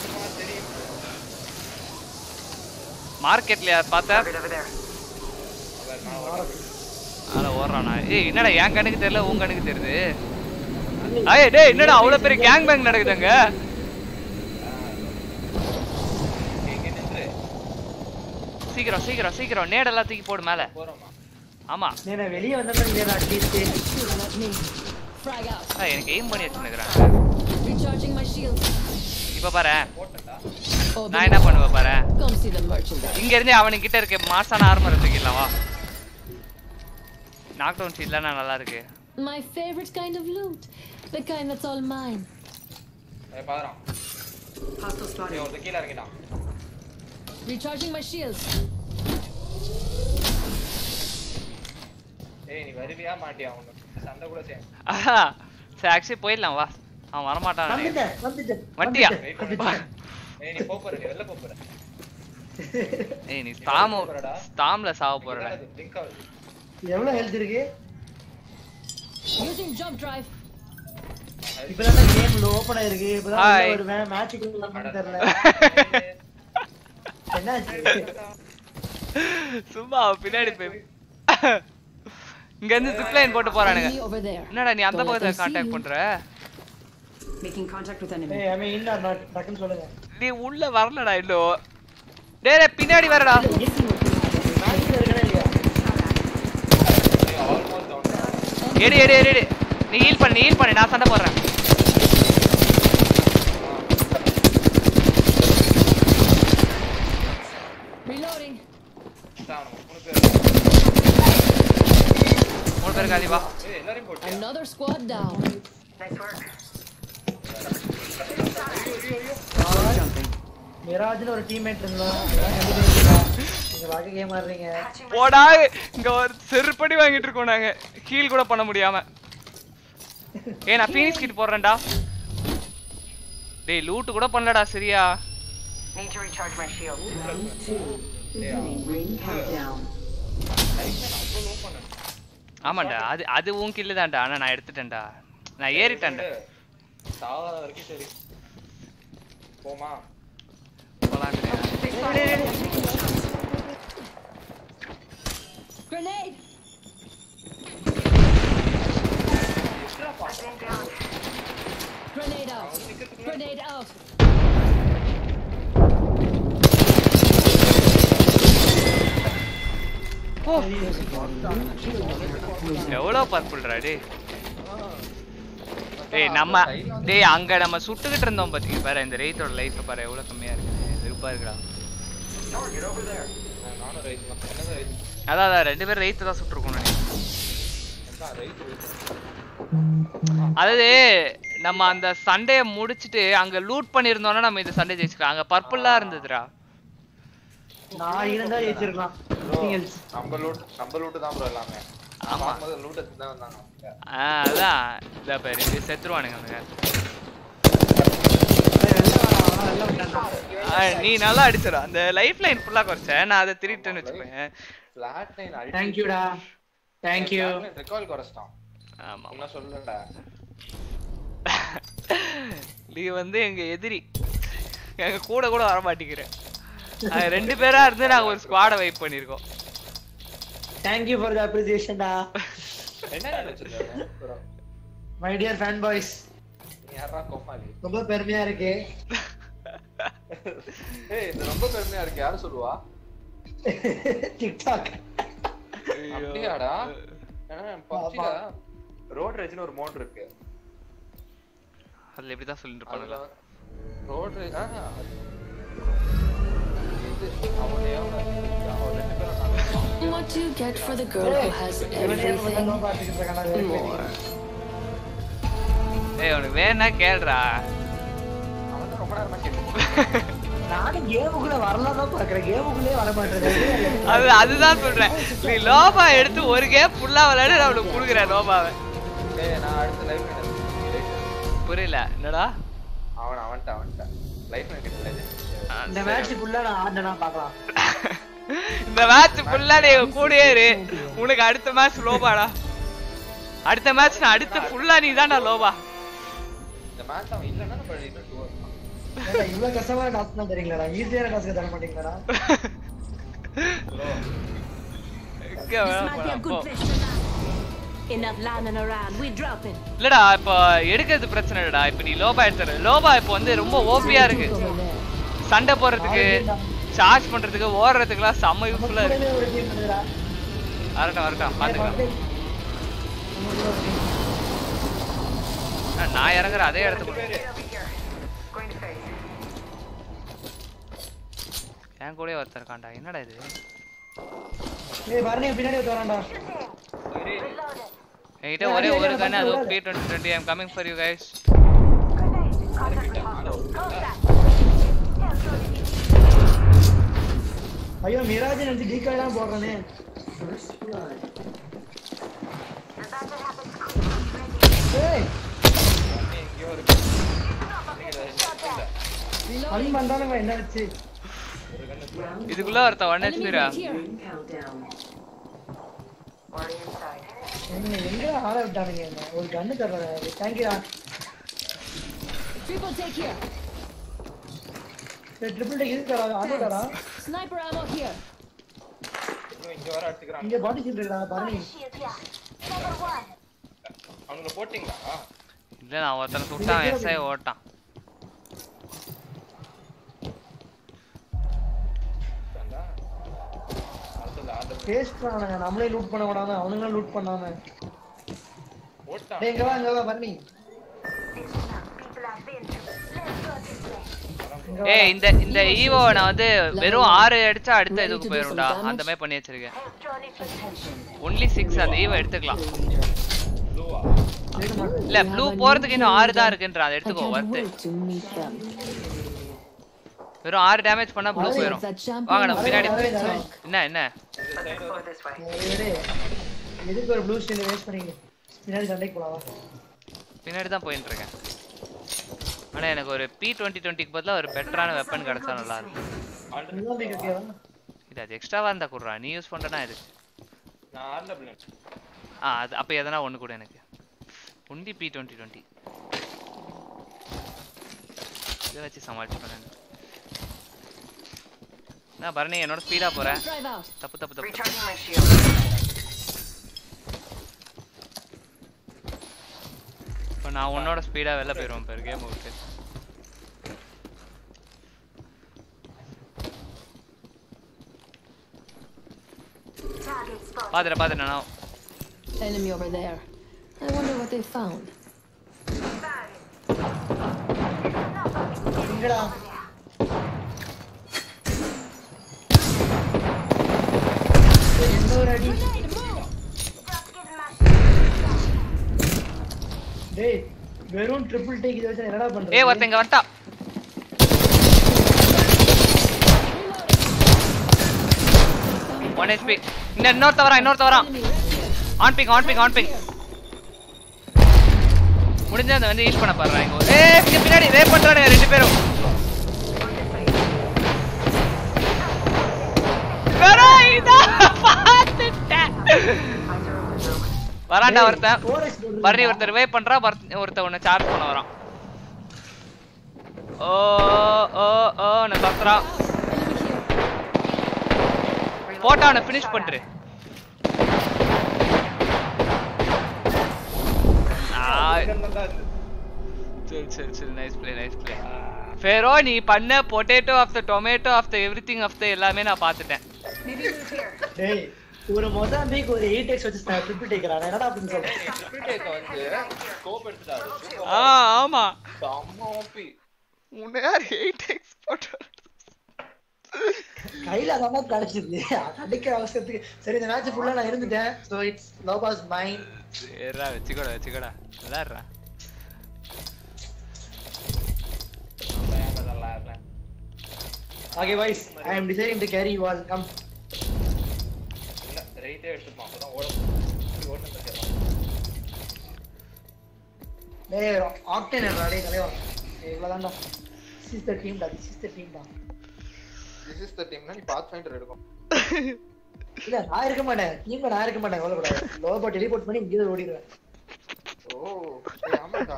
மார்க்கெட்லயா பார்த்த Target over there. அவர் நான் வரேன். அட ஓடுறானா ஏய் என்னடா என் கண்ணுக்கு தெரியல உன் கண்ணுக்கு தெரியுது ஐய் டேய் என்னடா அவ்வளவு பெரிய கேங் பேங் நடக்குதுங்க இங்க நின்று சீக்கிரம் சீக்கிரம் சீக்கிரம் நேடெல்லாம் தூக்கி போடு மேல போறோமா ஆமா நீ நான் வெளிய வந்தப்ப நீ at least Shooting at me. Frag out. ஆ, எனக்கு எய்ம் பண்ணி வச்சுருக்கிறாங்க Recharging my shields. இப்ப பாரு போட்டேன்டா Oh, நான் என்ன பண்ணுவேன் பாரு Come see the merchandise. இங்க இருந்து அவனுக்கு கிட்ட இருக்க மாசான ஆர்மர் தூக்கிடலாம் வா நாக் டவுன் ஷீட்லாம் நல்லா இருக்கு My favorite kind of loot. The kind that's all mine. ஏய் பாக்குறான் Hostile ஏய் spotted. ஒருத்த கீழ இறங்கிட்டான் Recharging my shields. ஏய் நீ வருவியா மாட்டியா உனக்கு சண்டை கூட செய்ய ஆஹா சரி ஆக்சுவலி போயிடலாம் வா அவன் வரமாட்டான் நினைக்கிறேன். வந்துட்டேன் வந்துட்டேன் வண்டியா வெயிட் பண்ணு ஏய் நீ போப் போற நீ வெளில போப் போற ஏய் நீ ஸ்டாம் ஸ்டாம்ல சாவ போறடா லிங்க் ஆகுது எவ்வளவு ஹெல்த் இருக்கு Using jump drive. இப்பதான் கேம் ஓபன் ஆயிருக்கு இப்பதான் Hi. உள்ள வருவேன் மேட்சுக்கு வரணும்னு தெரியல என்னாச்சு சும்மா அவன் பின்னாடி போய் இங்க இருந்து zip line போட்டு போறானுங்க Enemy over there. என்னடா நீ அந்த Don't let பக்கத்துல them see கான்டாக்ட் you. பண்ற Making contact with enemy. ஏய் ஐ மீன் இன் ஆர் நாட் டக்குன்னு சொல்லுங்க நீ உள்ள வரலடா இன்னும் டேய் டேய், பின்னாடி வரடா மேட்ச்ல இருக்கனே இல்லையா ஏய் ஆல்மோஸ்ட் டவுன் எடு எடு எடு எடு நீ ஹீல் பண்ணு ஹீல் பண்ணு நான் சண்டை போடுறேன் Reloading. தான் மூணு பேர் மூணு பேருக்கு அதி வா ஏய் எல்லாரையும் போட்டு Another squad down. Nice work. மிராஜ்னு ஒரு டீம்மேட் இருந்தான் அதான் கண்டுபிடிச்சா நீங்க பாக்க கேம் ஆடுறீங்க போடா இங்க ஒரு செருப்படி வாங்கிட்டு இருக்கோம் நாங்க ஹீல் கூட பண்ண முடியாம ஏய் நான் ஃபீனிக்ஸ் கிட் போடுறேன்டா டேய் லூட் கூட பண்ணலடா சரியா Need to recharge my shield. Ring countdown. ஆமாண்டா அது அது உன் கில்லு தான்டா ஆனா நான் எடுத்துட்டேன்டா நான் ஏறிட்டேன்டா சாகாத வரைக்கும் சரி போமா போலாம்டா. Grenade. Grenade out. Grenade out. எவ்வளோ பர்பிள்ரா டேய் டேய் நம்ம டேய் அங்க நம்ம சுட்டுக்கிட்டு இருந்தோம் பாத்தீங்க பாரு இந்த ரெய்த்தோட லைஃப் பாரு எவ்வளவு கம்மியா இருக்கு வெறுப்பா இருக்குடா Target over there. நானும் ரைட் தான் என்னது ரைட் அதான் அதான் ரெண்டு பேரும் ரெய்த்து தான் சுட்டுருக்கோம் நினைக்கிறேன் என்ன ரைட் அதாவது நம்ம அந்த சண்டைய முடிச்சிட்டு அங்க லூட் பண்ணியிருந்தோம்னா நம்ம இந்த சண்டை ஜெயிச்சுக்கலாம் அங்க பர்பிளா இருந்ததுடா நான் இருந்தா ஜெயிச்சிருக்கலாம் Nothing else. நம்ம லூட் நம்ம லூட் தான் ப்ரோ எல்லாமே ஆமா. முதல்ல லூட் எடுத்து தான் வந்தாங்க அவங்க. ஆ அதான் இதா பாரு இது செத்துருவானுங்க அவங்க வெளில வா, அவன் வெளில விட்டான்டா. ஆ, நீ நல்லா அடிச்சிட அந்த லைஃப் லைன் ஃபுல்லா குறைச்ச நான் அதை திருட்டேன்னு வச்சுக்கோங்க Flat line அடி- Thank you டா thank you Flat line recoil குறைச்சிட்டான். ஆமா என்ன சொல்லலடா. நீ வந்து எங்க எதிரி எங்க கூட கூட வர மாட்டேங்கிற நாங்க ரெண்டு பேரா இருந்து நாங்க ஒரு ஸ்குவாட வெயிட் பண்ணிருக்கோம் thank you for the appreciation டா என்ன நினைச்சிருக்க bro? My dear fan boys நீ யாரா கோமாளி? ரொம்ப பெருமையா இருக்கு ஏய், இது ரொம்ப பெருமையா இருக்கு யாரு சொல்லுவா டிக்டாக் அப்படியாடா பப்ஜில ரோட் ரேஜ்னு ஒரு மோட் இருக்கு அதுல எப்படிதான் சொல்லிட்டு இருப்பானுங்களா ரோட் வந்து அவனே அவன் ரெண்டு பேரும் நான் What do you get for the girl who has everything? More. ஏய் உனக்கு வேணா கேளுடா அவன் தான் ரொம்ப நேரமா கேட்டு நானும் கேமுக்குள்ள வரலாம் பாக்குறேன் கேமுக்குள்ளே வர மாட்டேன் அது அதுதான் சொல்றேன் நீ லோபா எடுத்து ஒரு கேம் ஃபுல்லா விளையாடு நான் அவனுக்கு கொடுக்குறேன் லோபாவை டேய் நான் அடுத்த லைஃப் புரியல என்னடா அவன் அவன்ட்ட அவன்ட்ட லைஃப் எனக்கு கிடையாது ஆ, இந்த சரி. மேட்ச் ஃபுல்லா நான் ஆடினா பாக்கலாம் இந்த மேட்ச் ஃபுல்லா நீ கூடயே இரு உனக்கு அடுத்த மேட்ச் லோபாடா அடுத்த மேட்ச் நான் அடுத்த ஃபுல்லா நீ தான்டா லோபா இந்த மேட்ச் அவன் இல்லைன்னா நம்ம இன்னும் டூ இவ்வளவு கஷ்டமான டாஸ்க் தான் தெரியுங்களா ஈஸியான டாஸ்க் தர மாட்டீங்களா எங்க This வேணா might be a போலாம், good போ. place to land. Enough landing around. We dropping. இல்லடா இப்போ எடுக்கிறது பிரச்சனை இல்லடா இப்போ நீ லோபா எடுத்துற லோபா இப்போ வந்து ரொம்ப ஓபியா இருக்கு Over there. சண்டை போடுறதுக்கு சார்ஜ் பண்றதுக்கு ஓடுறதுக்குலாம் செம்ம யூஸ்ஃபுல்லா இருக்கு ஒரு டீம் இருக்குடா வரட்டும் வரட்டும் பாத்துக்கலாம் ஆ, நான் இறங்குற அதே இடத்துக்கு Going to face. என் கூடயே ஒருத்தர் இருக்கான்டா என்னடா இது ஏய் பரணி பின்னாடி வந்து வரான்டா என்கிட்ட ஒரே ஒரு கண்ணு அதுவும் P twenty twenty I'm coming for you guys ஐயோ மிராஜ் நினைச்சு டீகாய் தான் போடுறானே ஏய் எங்கேயோ இருக்கு அன் பண்றானுங்க என்ன வச்சு இதுக்குள்ள ஒருத்தன் ஒன் Enemy ஹெச்பிரா right here. எங்க எங்க ஆள விட்டானுங்க என்ன ஒரு கண்ணு தர்றாரு தேங்க்யூடா Triple take here. Triple take இது தரா ஆளு தரா Sniper ammo here. இன்னும் இங்க வர அடிச்சுக்கிறான் இங்க பாடி ஷீட் இருக்குடா பரணி அவனுங்களை போட்டிங்களா இல்ல நான் ஒருத்தனை சுட்டான் எஸ்ஐ ஓட்டான் வந்தா? அடுத்தது ஆர்டர் பேசுறானுங்க நம்மளே லூட் பண்ண விடாம அவனுங்களும் லூட் பண்ணாம போட்டான் டேய் இங்க வா இங்க வா பரணி இங்க வா. ஏய் இந்த இந்த ஈவோ நான் வந்து வெறும் ஆறு அடிச்சா அடுத்த இதுக்கு போயிரும்டா அந்த மாதிரி பண்ணி வச்சிருக்கேன் ஒன்லி சிக்ஸ் அந்த ஈவோ எடுத்துக்கலாம் ப்ளூவா எடுக்க மாட்டேன். இல்ல ப்ளூ போறதுக்கு இன்னும் ஆறு தான் இருக்குன்ற அதை I எடுத்துக்கோ can't வர்த்து wait to meet them. வெறும் ஆறு டேமேஜ் பண்ணா ப்ளூ போயிடும் That champion வாங்க நம்ம பின்னாடி வரேன், will வரேன். talk. என்ன என்ன ஏய், எதுக்கு ஒரு ப்ளூ ஸ்கின் வேஸ்ட் பண்ணீங்க பின்னாடி சண்டைக்கு போலாம் வா. பின்னாடி தான் போயிட்டு இருக்கேன் ஆனா எனக்கு ஒரு பி டுவெண்ட்டி டுவெண்ட்டிக்கு பதிலா ஒரு பெட்டரான வெப்பன் கிடைச்சா நல்லா இருக்கும் இதுதான் பிக் ஓகேவா இது அது எக்ஸ்ட்ராவா இருந்தா குடுறா நீ யூஸ் பண்றனா இது நான் ஆர்டர் பிளேன் ஆ அது அப்ப எதனா ஒண்ணு கூட எனக்கு ஒன்லி பி டுவெண்ட்டி டுவெண்ட்டி இதை வச்சு சமாளிச்சுப்பேன் நான் பரணி என்னோட ஸ்பீடா போறேன் Drive out. தப்பு தப்பு தப்பு Recharging my shield. இப்போ நான் உன்னோட ஸ்பீடா வெளில போயிடுவேன் பேர் கேம் விட்டு பாத்துறேன் பாத்துறேன் நான் Enemy over there. I wonder what they found. எங்கடா எந்த ஒரு அடி டேய் வெறும் ட்ரிபிள் டேக் இதை வச்சு என்னடா பண்றது ஏய் ஒருத்தன் இங்க வந்துட்டா ஒன் ஹெச்பி இன்னும் இன்னொருத்த வரான் இன்னொருத்த வரான் on pick on pick on pick முடிஞ்சா அந்த வந்து ஹீல் பண்ண பாடுறான் இங்க ஒரு- ஏய் இங்க பின்னாடி ரேப் பண்றானுங்க ரெண்டு பேரும் வெறும் இதான் பார்த்துட்டேன். வரான்டா ஒருத்தன் Forex போடுறது வர்றி ஒருத்தர் வே பண்றா ஒருத்த- ஒருத்தன் உன்னை சார்ஜ் பண்ண வரான் ஓ ஓ ஓ நான் கத்துறான் போட்டா அவனை ஃபினிஷ் பண்று ஆ, சரி சரி சரி நைஸ் ப்ளே நைஸ் ப்ளே ஃபேரோ நீ பண்ண potato of the tomato of the everything of the எல்லாமே நான் பார்த்துட்டேன் டேய் ஒரு மொசாம்பிக் ஒரு 8x வச்சு ட்ரிபிள் டேக்கறானே என்னடா அப்படின்னு சொல்றேன் ட்ரிபிள் டேக்க வந்து ஸ்கோப் எடுத்துட்டாரு ஆ ஆமா செம்ம ஓபி உன்னை யார் எயிட் எக்ஸ் போட்டு கையில அதான் கிடைச்சது அடிக்கிற அவசரத்துக்கு சரி இந்த மேட்ச் ஃபுல்லா நான் இருந்துட்டேன் சோ இட்ஸ் லோபாஸ் மைண்ட் சரிடா வச்சுக்கோடா வச்சுக்கோடா விளாடுறா ஓகே வைஸ் I am deciding to carry you all come இல்ல ரைட்டே எடுத்துப்பான் அப்பதான் ஓட ஓட்டம் தச்சிடலாம் டேய் ஆக்டேன் என்னடா டேய் தலைவா இவ்வளவுதான்டா திஸ் இஸ் தி டீம் டா திஸ் இஸ் தி டீம் டா திஸ் இஸ் த டீம்னா நீ பாத் ஃபைண்டர் எடுக்கும் இல்ல நான் இருக்க மாட்டேன் டீம்ல நான் இருக்க மாட்டேன் கவலைப்படாத லோபா டெலிபோர்ட் பண்ணி இங்கே ஓடிடுவேன் ஓ ஏய், ஆமாடா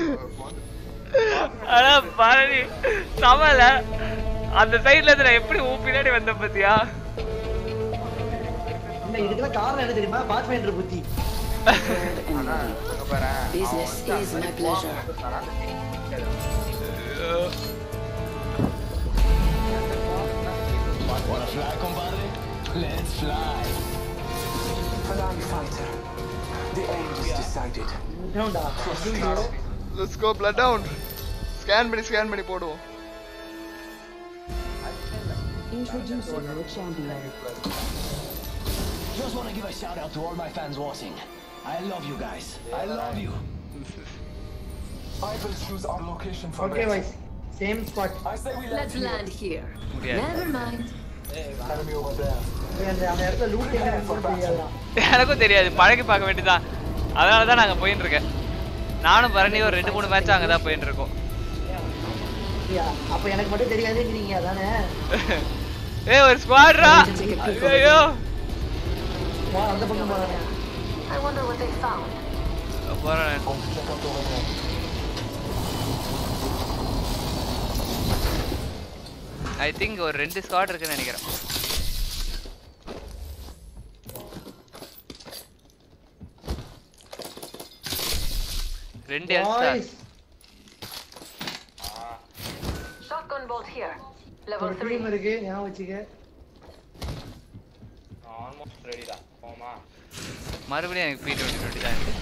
ஆனா பரணி சமல அந்த சைடுல இருந்து நான் எப்படி உன் பின்னாடி வந்த பாத்தியா இல்ல இதுக்கெல்லாம் காரணம் என்ன தெரியுமா பாத் ஃபைண்டர் புத்தி ஆனா அங்க பாரு Business is my pleasure. Wanna fly, compadre? Let's fly. Alarm fighter. The end is decided. டா let's go Bloodhound scan பண்ணி ஸ்கேன் பண்ணி போடுவோம் Introducing your champion. Just wanna give a shout out to all my fans watching. I love you guys. I love you. I will choose our location for okay base. வைஸ் same spot I say we land Let's here. land here. முடியாது Never mind. Enemy over there. அந்த அந்த இடத்துல loot எங்க இருக்குன்னு தெரியாதா எனக்கும் தெரியாது பழகி பார்க்க வேண்டியதான் அதனால தான் நாங்க போயின்னு இருக்கேன் நானும் பரணி ஒரு ரெண்டு மூணு மேட்ச் அங்கே தான் போயின்னு இருக்கோம் அப்படியா? அப்ப எனக்கு மட்டும் தெரியாதுங்கிறீங்க அதானே ஏய் ஒரு ஸ்குவாட்ரா ஐயோ வா அந்த பக்கம் போறாங்க I wonder what they found. போறேன் Want to check out over there. I think ஒரு ரெண்டு ஸ்குவாட் இருக்குன்னு நினைக்கிறேன் ரெண்டு எஸ்டா பாய்ஸ் Shotgun bolt here. Level ஒரு 3. டீம் இருக்கு ஞாபகம் வச்சுக்க ஆல்மோஸ்ட் ரெடிடா போமா மறுபடியும் எனக்கு பி டுவெண்ட்டி டுவெண்ட்டி தான் இருக்கு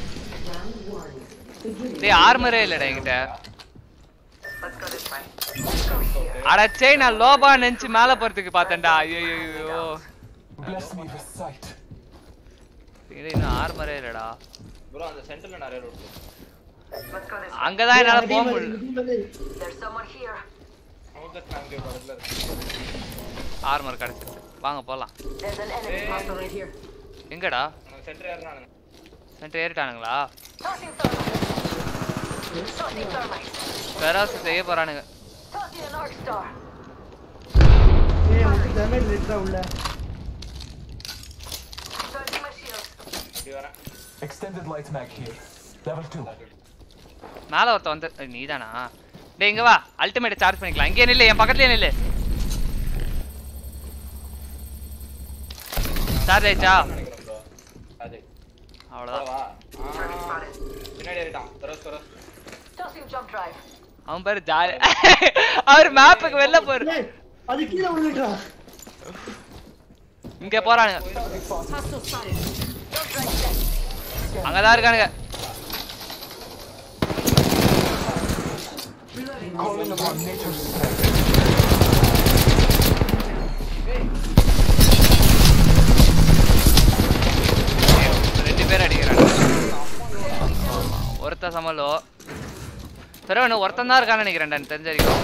டேய் ஆர்மரே இல்லடா என்கிட்ட Let's go this way. அடச்சே நான் லோபா நினைச்சு மேல போறதுக்கு பார்த்தேன்டா ஐயோ Bless me with sight. இது இன்னும் ஆர்மரே இல்லடா ப்ரோ அந்த சென்டர்ல நிறைய ரூட் இருக்கு Let's go this way. அங்கதான் என்னால போக டீம் முடியல டீம் வந்து There's someone here. அவங்க ஃபேமிலி பக்கத்துல இருக்கு ஆர்மர் கிடைச்சிருச்சு வாங்க போலாம் There's an enemy hostile right here. எங்கடா நம்ம சென்டர் ஏறினானுங்க சென்டர் ஏறிட்டானுங்களா Tossing thermite. Tossing thermite. பெராசு செய்ய போறானுங்க Tossing an arc star. ஏய் வந்து டேமேஜ் லிட்டரா உள்ள Charging my shield. அப்படி வரேன் Extended light mag here. Level 2. மேல ஒருத்த வந்து ஏய், நீதானா டேய் இங்க வா அல்டிமேட் சார்ஜ் பண்ணிக்கலாம் இங்கே நில்லு என் பக்கத்துலயே நில்லு சார்ஜ் ஆயிடுச்சா நினைக்கிறேன் ப்ரோ அது அவ்வளவுதான் வா Target ஆ, spotted. பின்னாடி ஏறிட்டான் தரஸ் தரஸ் Tossing jump drive. அவன் பேரு ஜாலி அவர் மேப்புக்கு வெளில போற ஏய் அது கீழே விழுந்துட்டா இங்க போறானுங்க Hostile spotted. Jump drive set. அங்கதான் இருக்கானுங்க Calling upon nature's strength. ரெண்டு பேர் அடிக்கிறாங்க ஒருத்த சமலோ சரவணு ஒருத்தன் தான் இருக்கான்னு நினைக்கிறேன்டா எனக்கு தெரிஞ்ச வரைக்கும்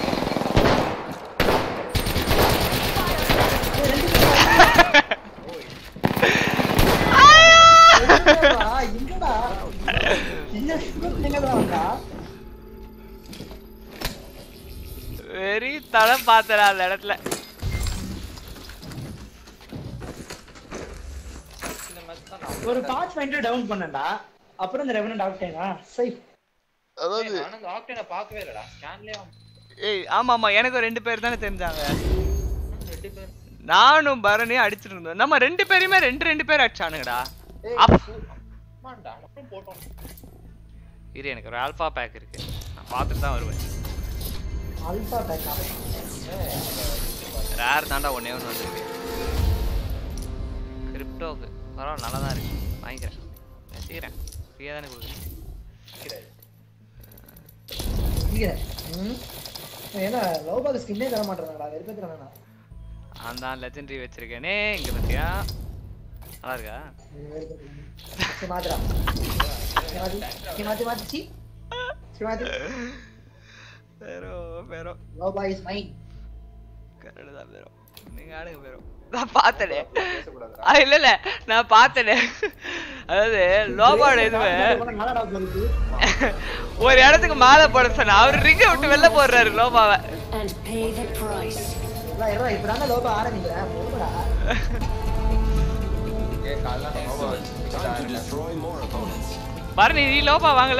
எங்கடா எங்கடா இந்த எங்கடா வந்தா வெறி தடம் பார்த்தடா அந்த இடத்துல இந்த மேட்ச் தான் நான் ஒரு பாத் ஃபைண்டர் டவுன் பண்ணடா அப்புறம் இந்த ரெவனன்ட் அவுட் ஆயினா சை அதாவது நானும் இந்த ஆக்டேனை பார்க்கவே இல்லடா ஸ்கேன்லயே ஏய் ஆமா ஆமா எனக்கு ரெண்டு பேர் தானே தெரிஞ்சாங்க ரெண்டு பேர் நானும் பரணியும் அடிச்சிட்டு இருந்தோம் நம்ம ரெண்டு பேருமே ரெண்டு ரெண்டு பேர் அடிச்சானுங்கடா ஏய் அப். ஆமாண்டா நம்மளும் போட்டோம் இரு எனக்கு ஒரு ஆல்ஃபா பேக் இருக்கு நான் பார்த்துட்டு தான் வருவேன் அல்பா பேக்கா ரேர் தாண்டா ஒன்னே ஒன்று வந்திருக்கு கிரிப்டோக்கு பரவாயில்ல நல்லா தான் இருக்கு வாங்கிக்கிறேன் வச்சுக்கிறேன் ஃப்ரீயாக தானே கொடுக்குறேன் இங்க ம் ஏன்னா லவ் பாக் ஸ்கின்னே தர மாட்டேறாங்கடா வெறுப்பேத்துறானா நான் தான் லெஜெண்டரி வச்சிருக்கேனே இங்க பாத்தியா நல்லா இருக்கா சரி, மாத்துடா சரி, மாத்து. சரி, மாத்து, மாத்து, சி. சரி, மாத்து. பேரோ பேரோ Loba is mine. கரெக்டு தான் பேரோ நீங்க ஆடுங்க பேரோ நான் பார்த்தனே ஆ, இல்ல இல்ல நான் பார்த்தனே அதாவது லோபாவோட இதுவே நானடா போறது. ஒரு இடத்துக்கு மாலை போட சொன்னா அவர் ரிங்க விட்டு வெளில போடுறாரு லோபாவை And pay the price. எல்லாம் இருடா, இப்பதானே Loba ஆரம்பிக்கிறேன். போடுடா. ஏ காலைல நம்ம Time to destroy more opponents. Bharani நீ லோபா வாங்கல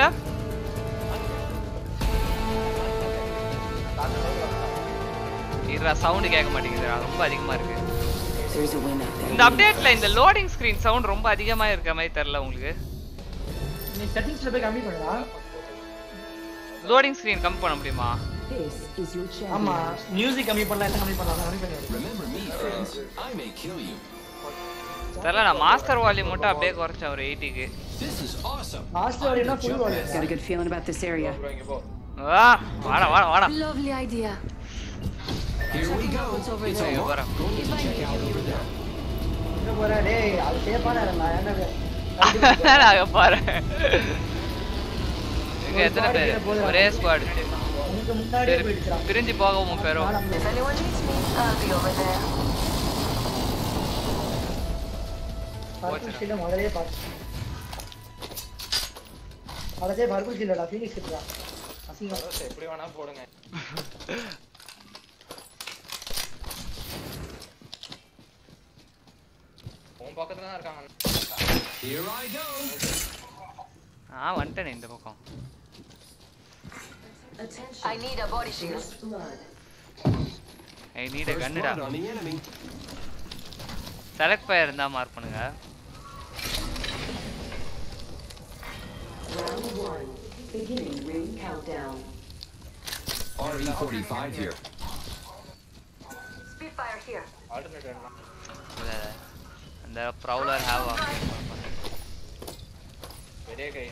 இருடா சவுண்ட் கேட்க மாட்டேங்குதுடா ரொம்ப அதிகமா இருக்கு There's a wind out there. இந்த அப்டேட்ல இந்த லோடிங் ஸ்கிரீன் சவுண்ட் ரொம்ப அதிகமா இருக்க மாதிரி தெரியல உங்களுக்கு நீ செட்டிங்ஸ்ல போய் கம்மி பண்ணுடா. லோடிங் ஸ்கிரீன் கம்மி பண்ண முடியுமா This is your ஆமா champion. மியூசிக் கம்மி பண்ணலாம் என்ன கம்மி பண்ணலாம் கம்மி பண்ணி Remember me, friends. I may kill you. தெரியல நான் மாஸ்டர் வால்யூம் மட்டும் அப்படியே குறைச்சேன் ஒரு எயிட்டிக்கு This is awesome. மாஸ்டர் வரைனா full volume Got a good feeling about this area. bro இங்க போ வா வாடா வாடா வாடா Lovely idea. Here we go. What's over It's there? a வரேன் Going to check out over there. எங்க போற டேய் அது சேஃபான இடம்டா என்ன நாங்க போறேன் இங்க எத்தனை பேர் ஒரே ஸ்குவாட் உனக்கு முன்னாடியே போயிடுச்சுடா பிரிஞ்சு போகவும் பேரும் If anyone needs me, I'll be over there. Purple ஷீல்ட முதல்லயே பாத்து அதே பர்பிள் ஷீல்டா ஃபீனிக்ஸ் ஷீல்டா அசிங்கம் சரி, எப்படி வேணா போடுங்க உன் பக்கத்துல தான் இருக்காங்க Here I go. நான் வந்துட்டேனே இந்த பக்கம் I need a body shield. I need First கன்னுடா blood on the enemy. Select fire இருந்தா மார்க் பண்ணுங்க Round one. Beginning ring countdown. RE45 here. Spitfire here. Alternate வேணுமா இல்ல, அந்த ப்ரௌலர் ஹேவ் பெரிய கை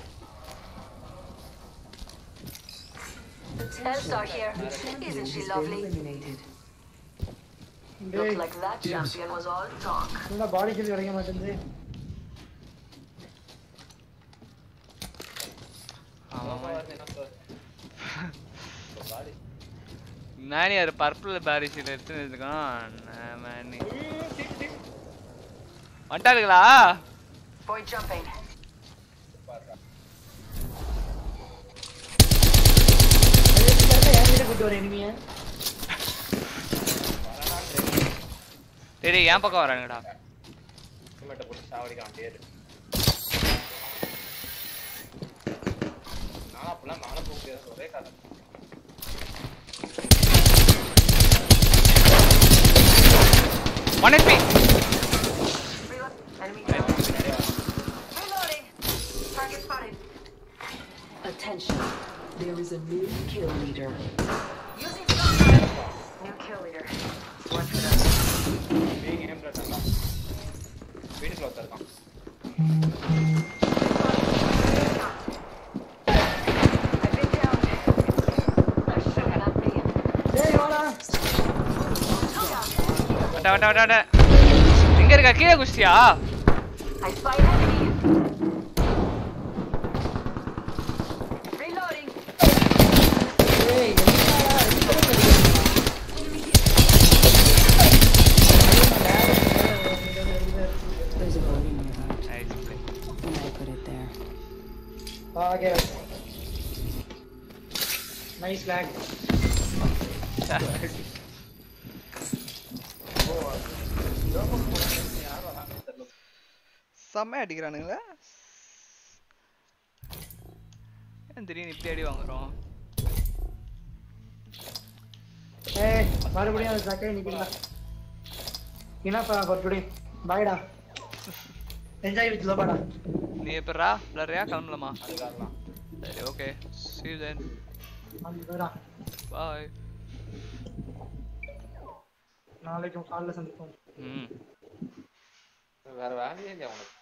Hellstar here. Isn't she lovely? Eliminated. Looked like that champion was all talk. என்ன பாடி shield கிடைக்க மாட்டேங்குது பாடி நானே ஒரு பர்பிள் பாரிஷில் எடுத்து இருக்கோம் நானே வந்துட்டாளுங்களா Boy jumping. என்கிட்ட கூட்டு வர எனிமிய சரி என் பக்கம் வரானுங்கடா சிமெண்ட்டை போட்டு சாவடிக்க வேண்டியது நானும் அப்படிலாம் நானும் போக முடியாது ஒரே காரணம் ஒன் எஸ்பி Reload. Enemy down. Reloading. Target spotted. Attention. There is a new kill leader. Using stun. New kill leader. One for them. பீங் ஏம் இருக்காங்க வீட்டுக்குள்ள ஒருத்தர் இருக்கான் I've been down. I should not be. டேய் வாடா வட்ட வட்ட வட்ட வட்ட எங்க இருக்கா கீழே குஸ்தியா I spy an enemy. Reloading. டேய் என்னடா ரெண்டு பேரும் There's a body nearby. Nice play And I put it there. Okay nice லாக் செம்ம அடிக்கிறானுங்களா ஏன் திடீர்னு இப்படி அடி வாங்குறோம் ஏய் மறுபடியும் அது சக்கரை நிக்கல என்ன ஃபார் டுடே பாய்டா என்ஜாய் வித் லோபாடா நீ எப்படா விளாடுறியா கிளம்பலாமா அது காரணம் சரி ஓகே see you then அதுடா bye நாளைக்கு காலைல சந்திப்போம் ம் வேற வேலையே இல்லையா உனக்கு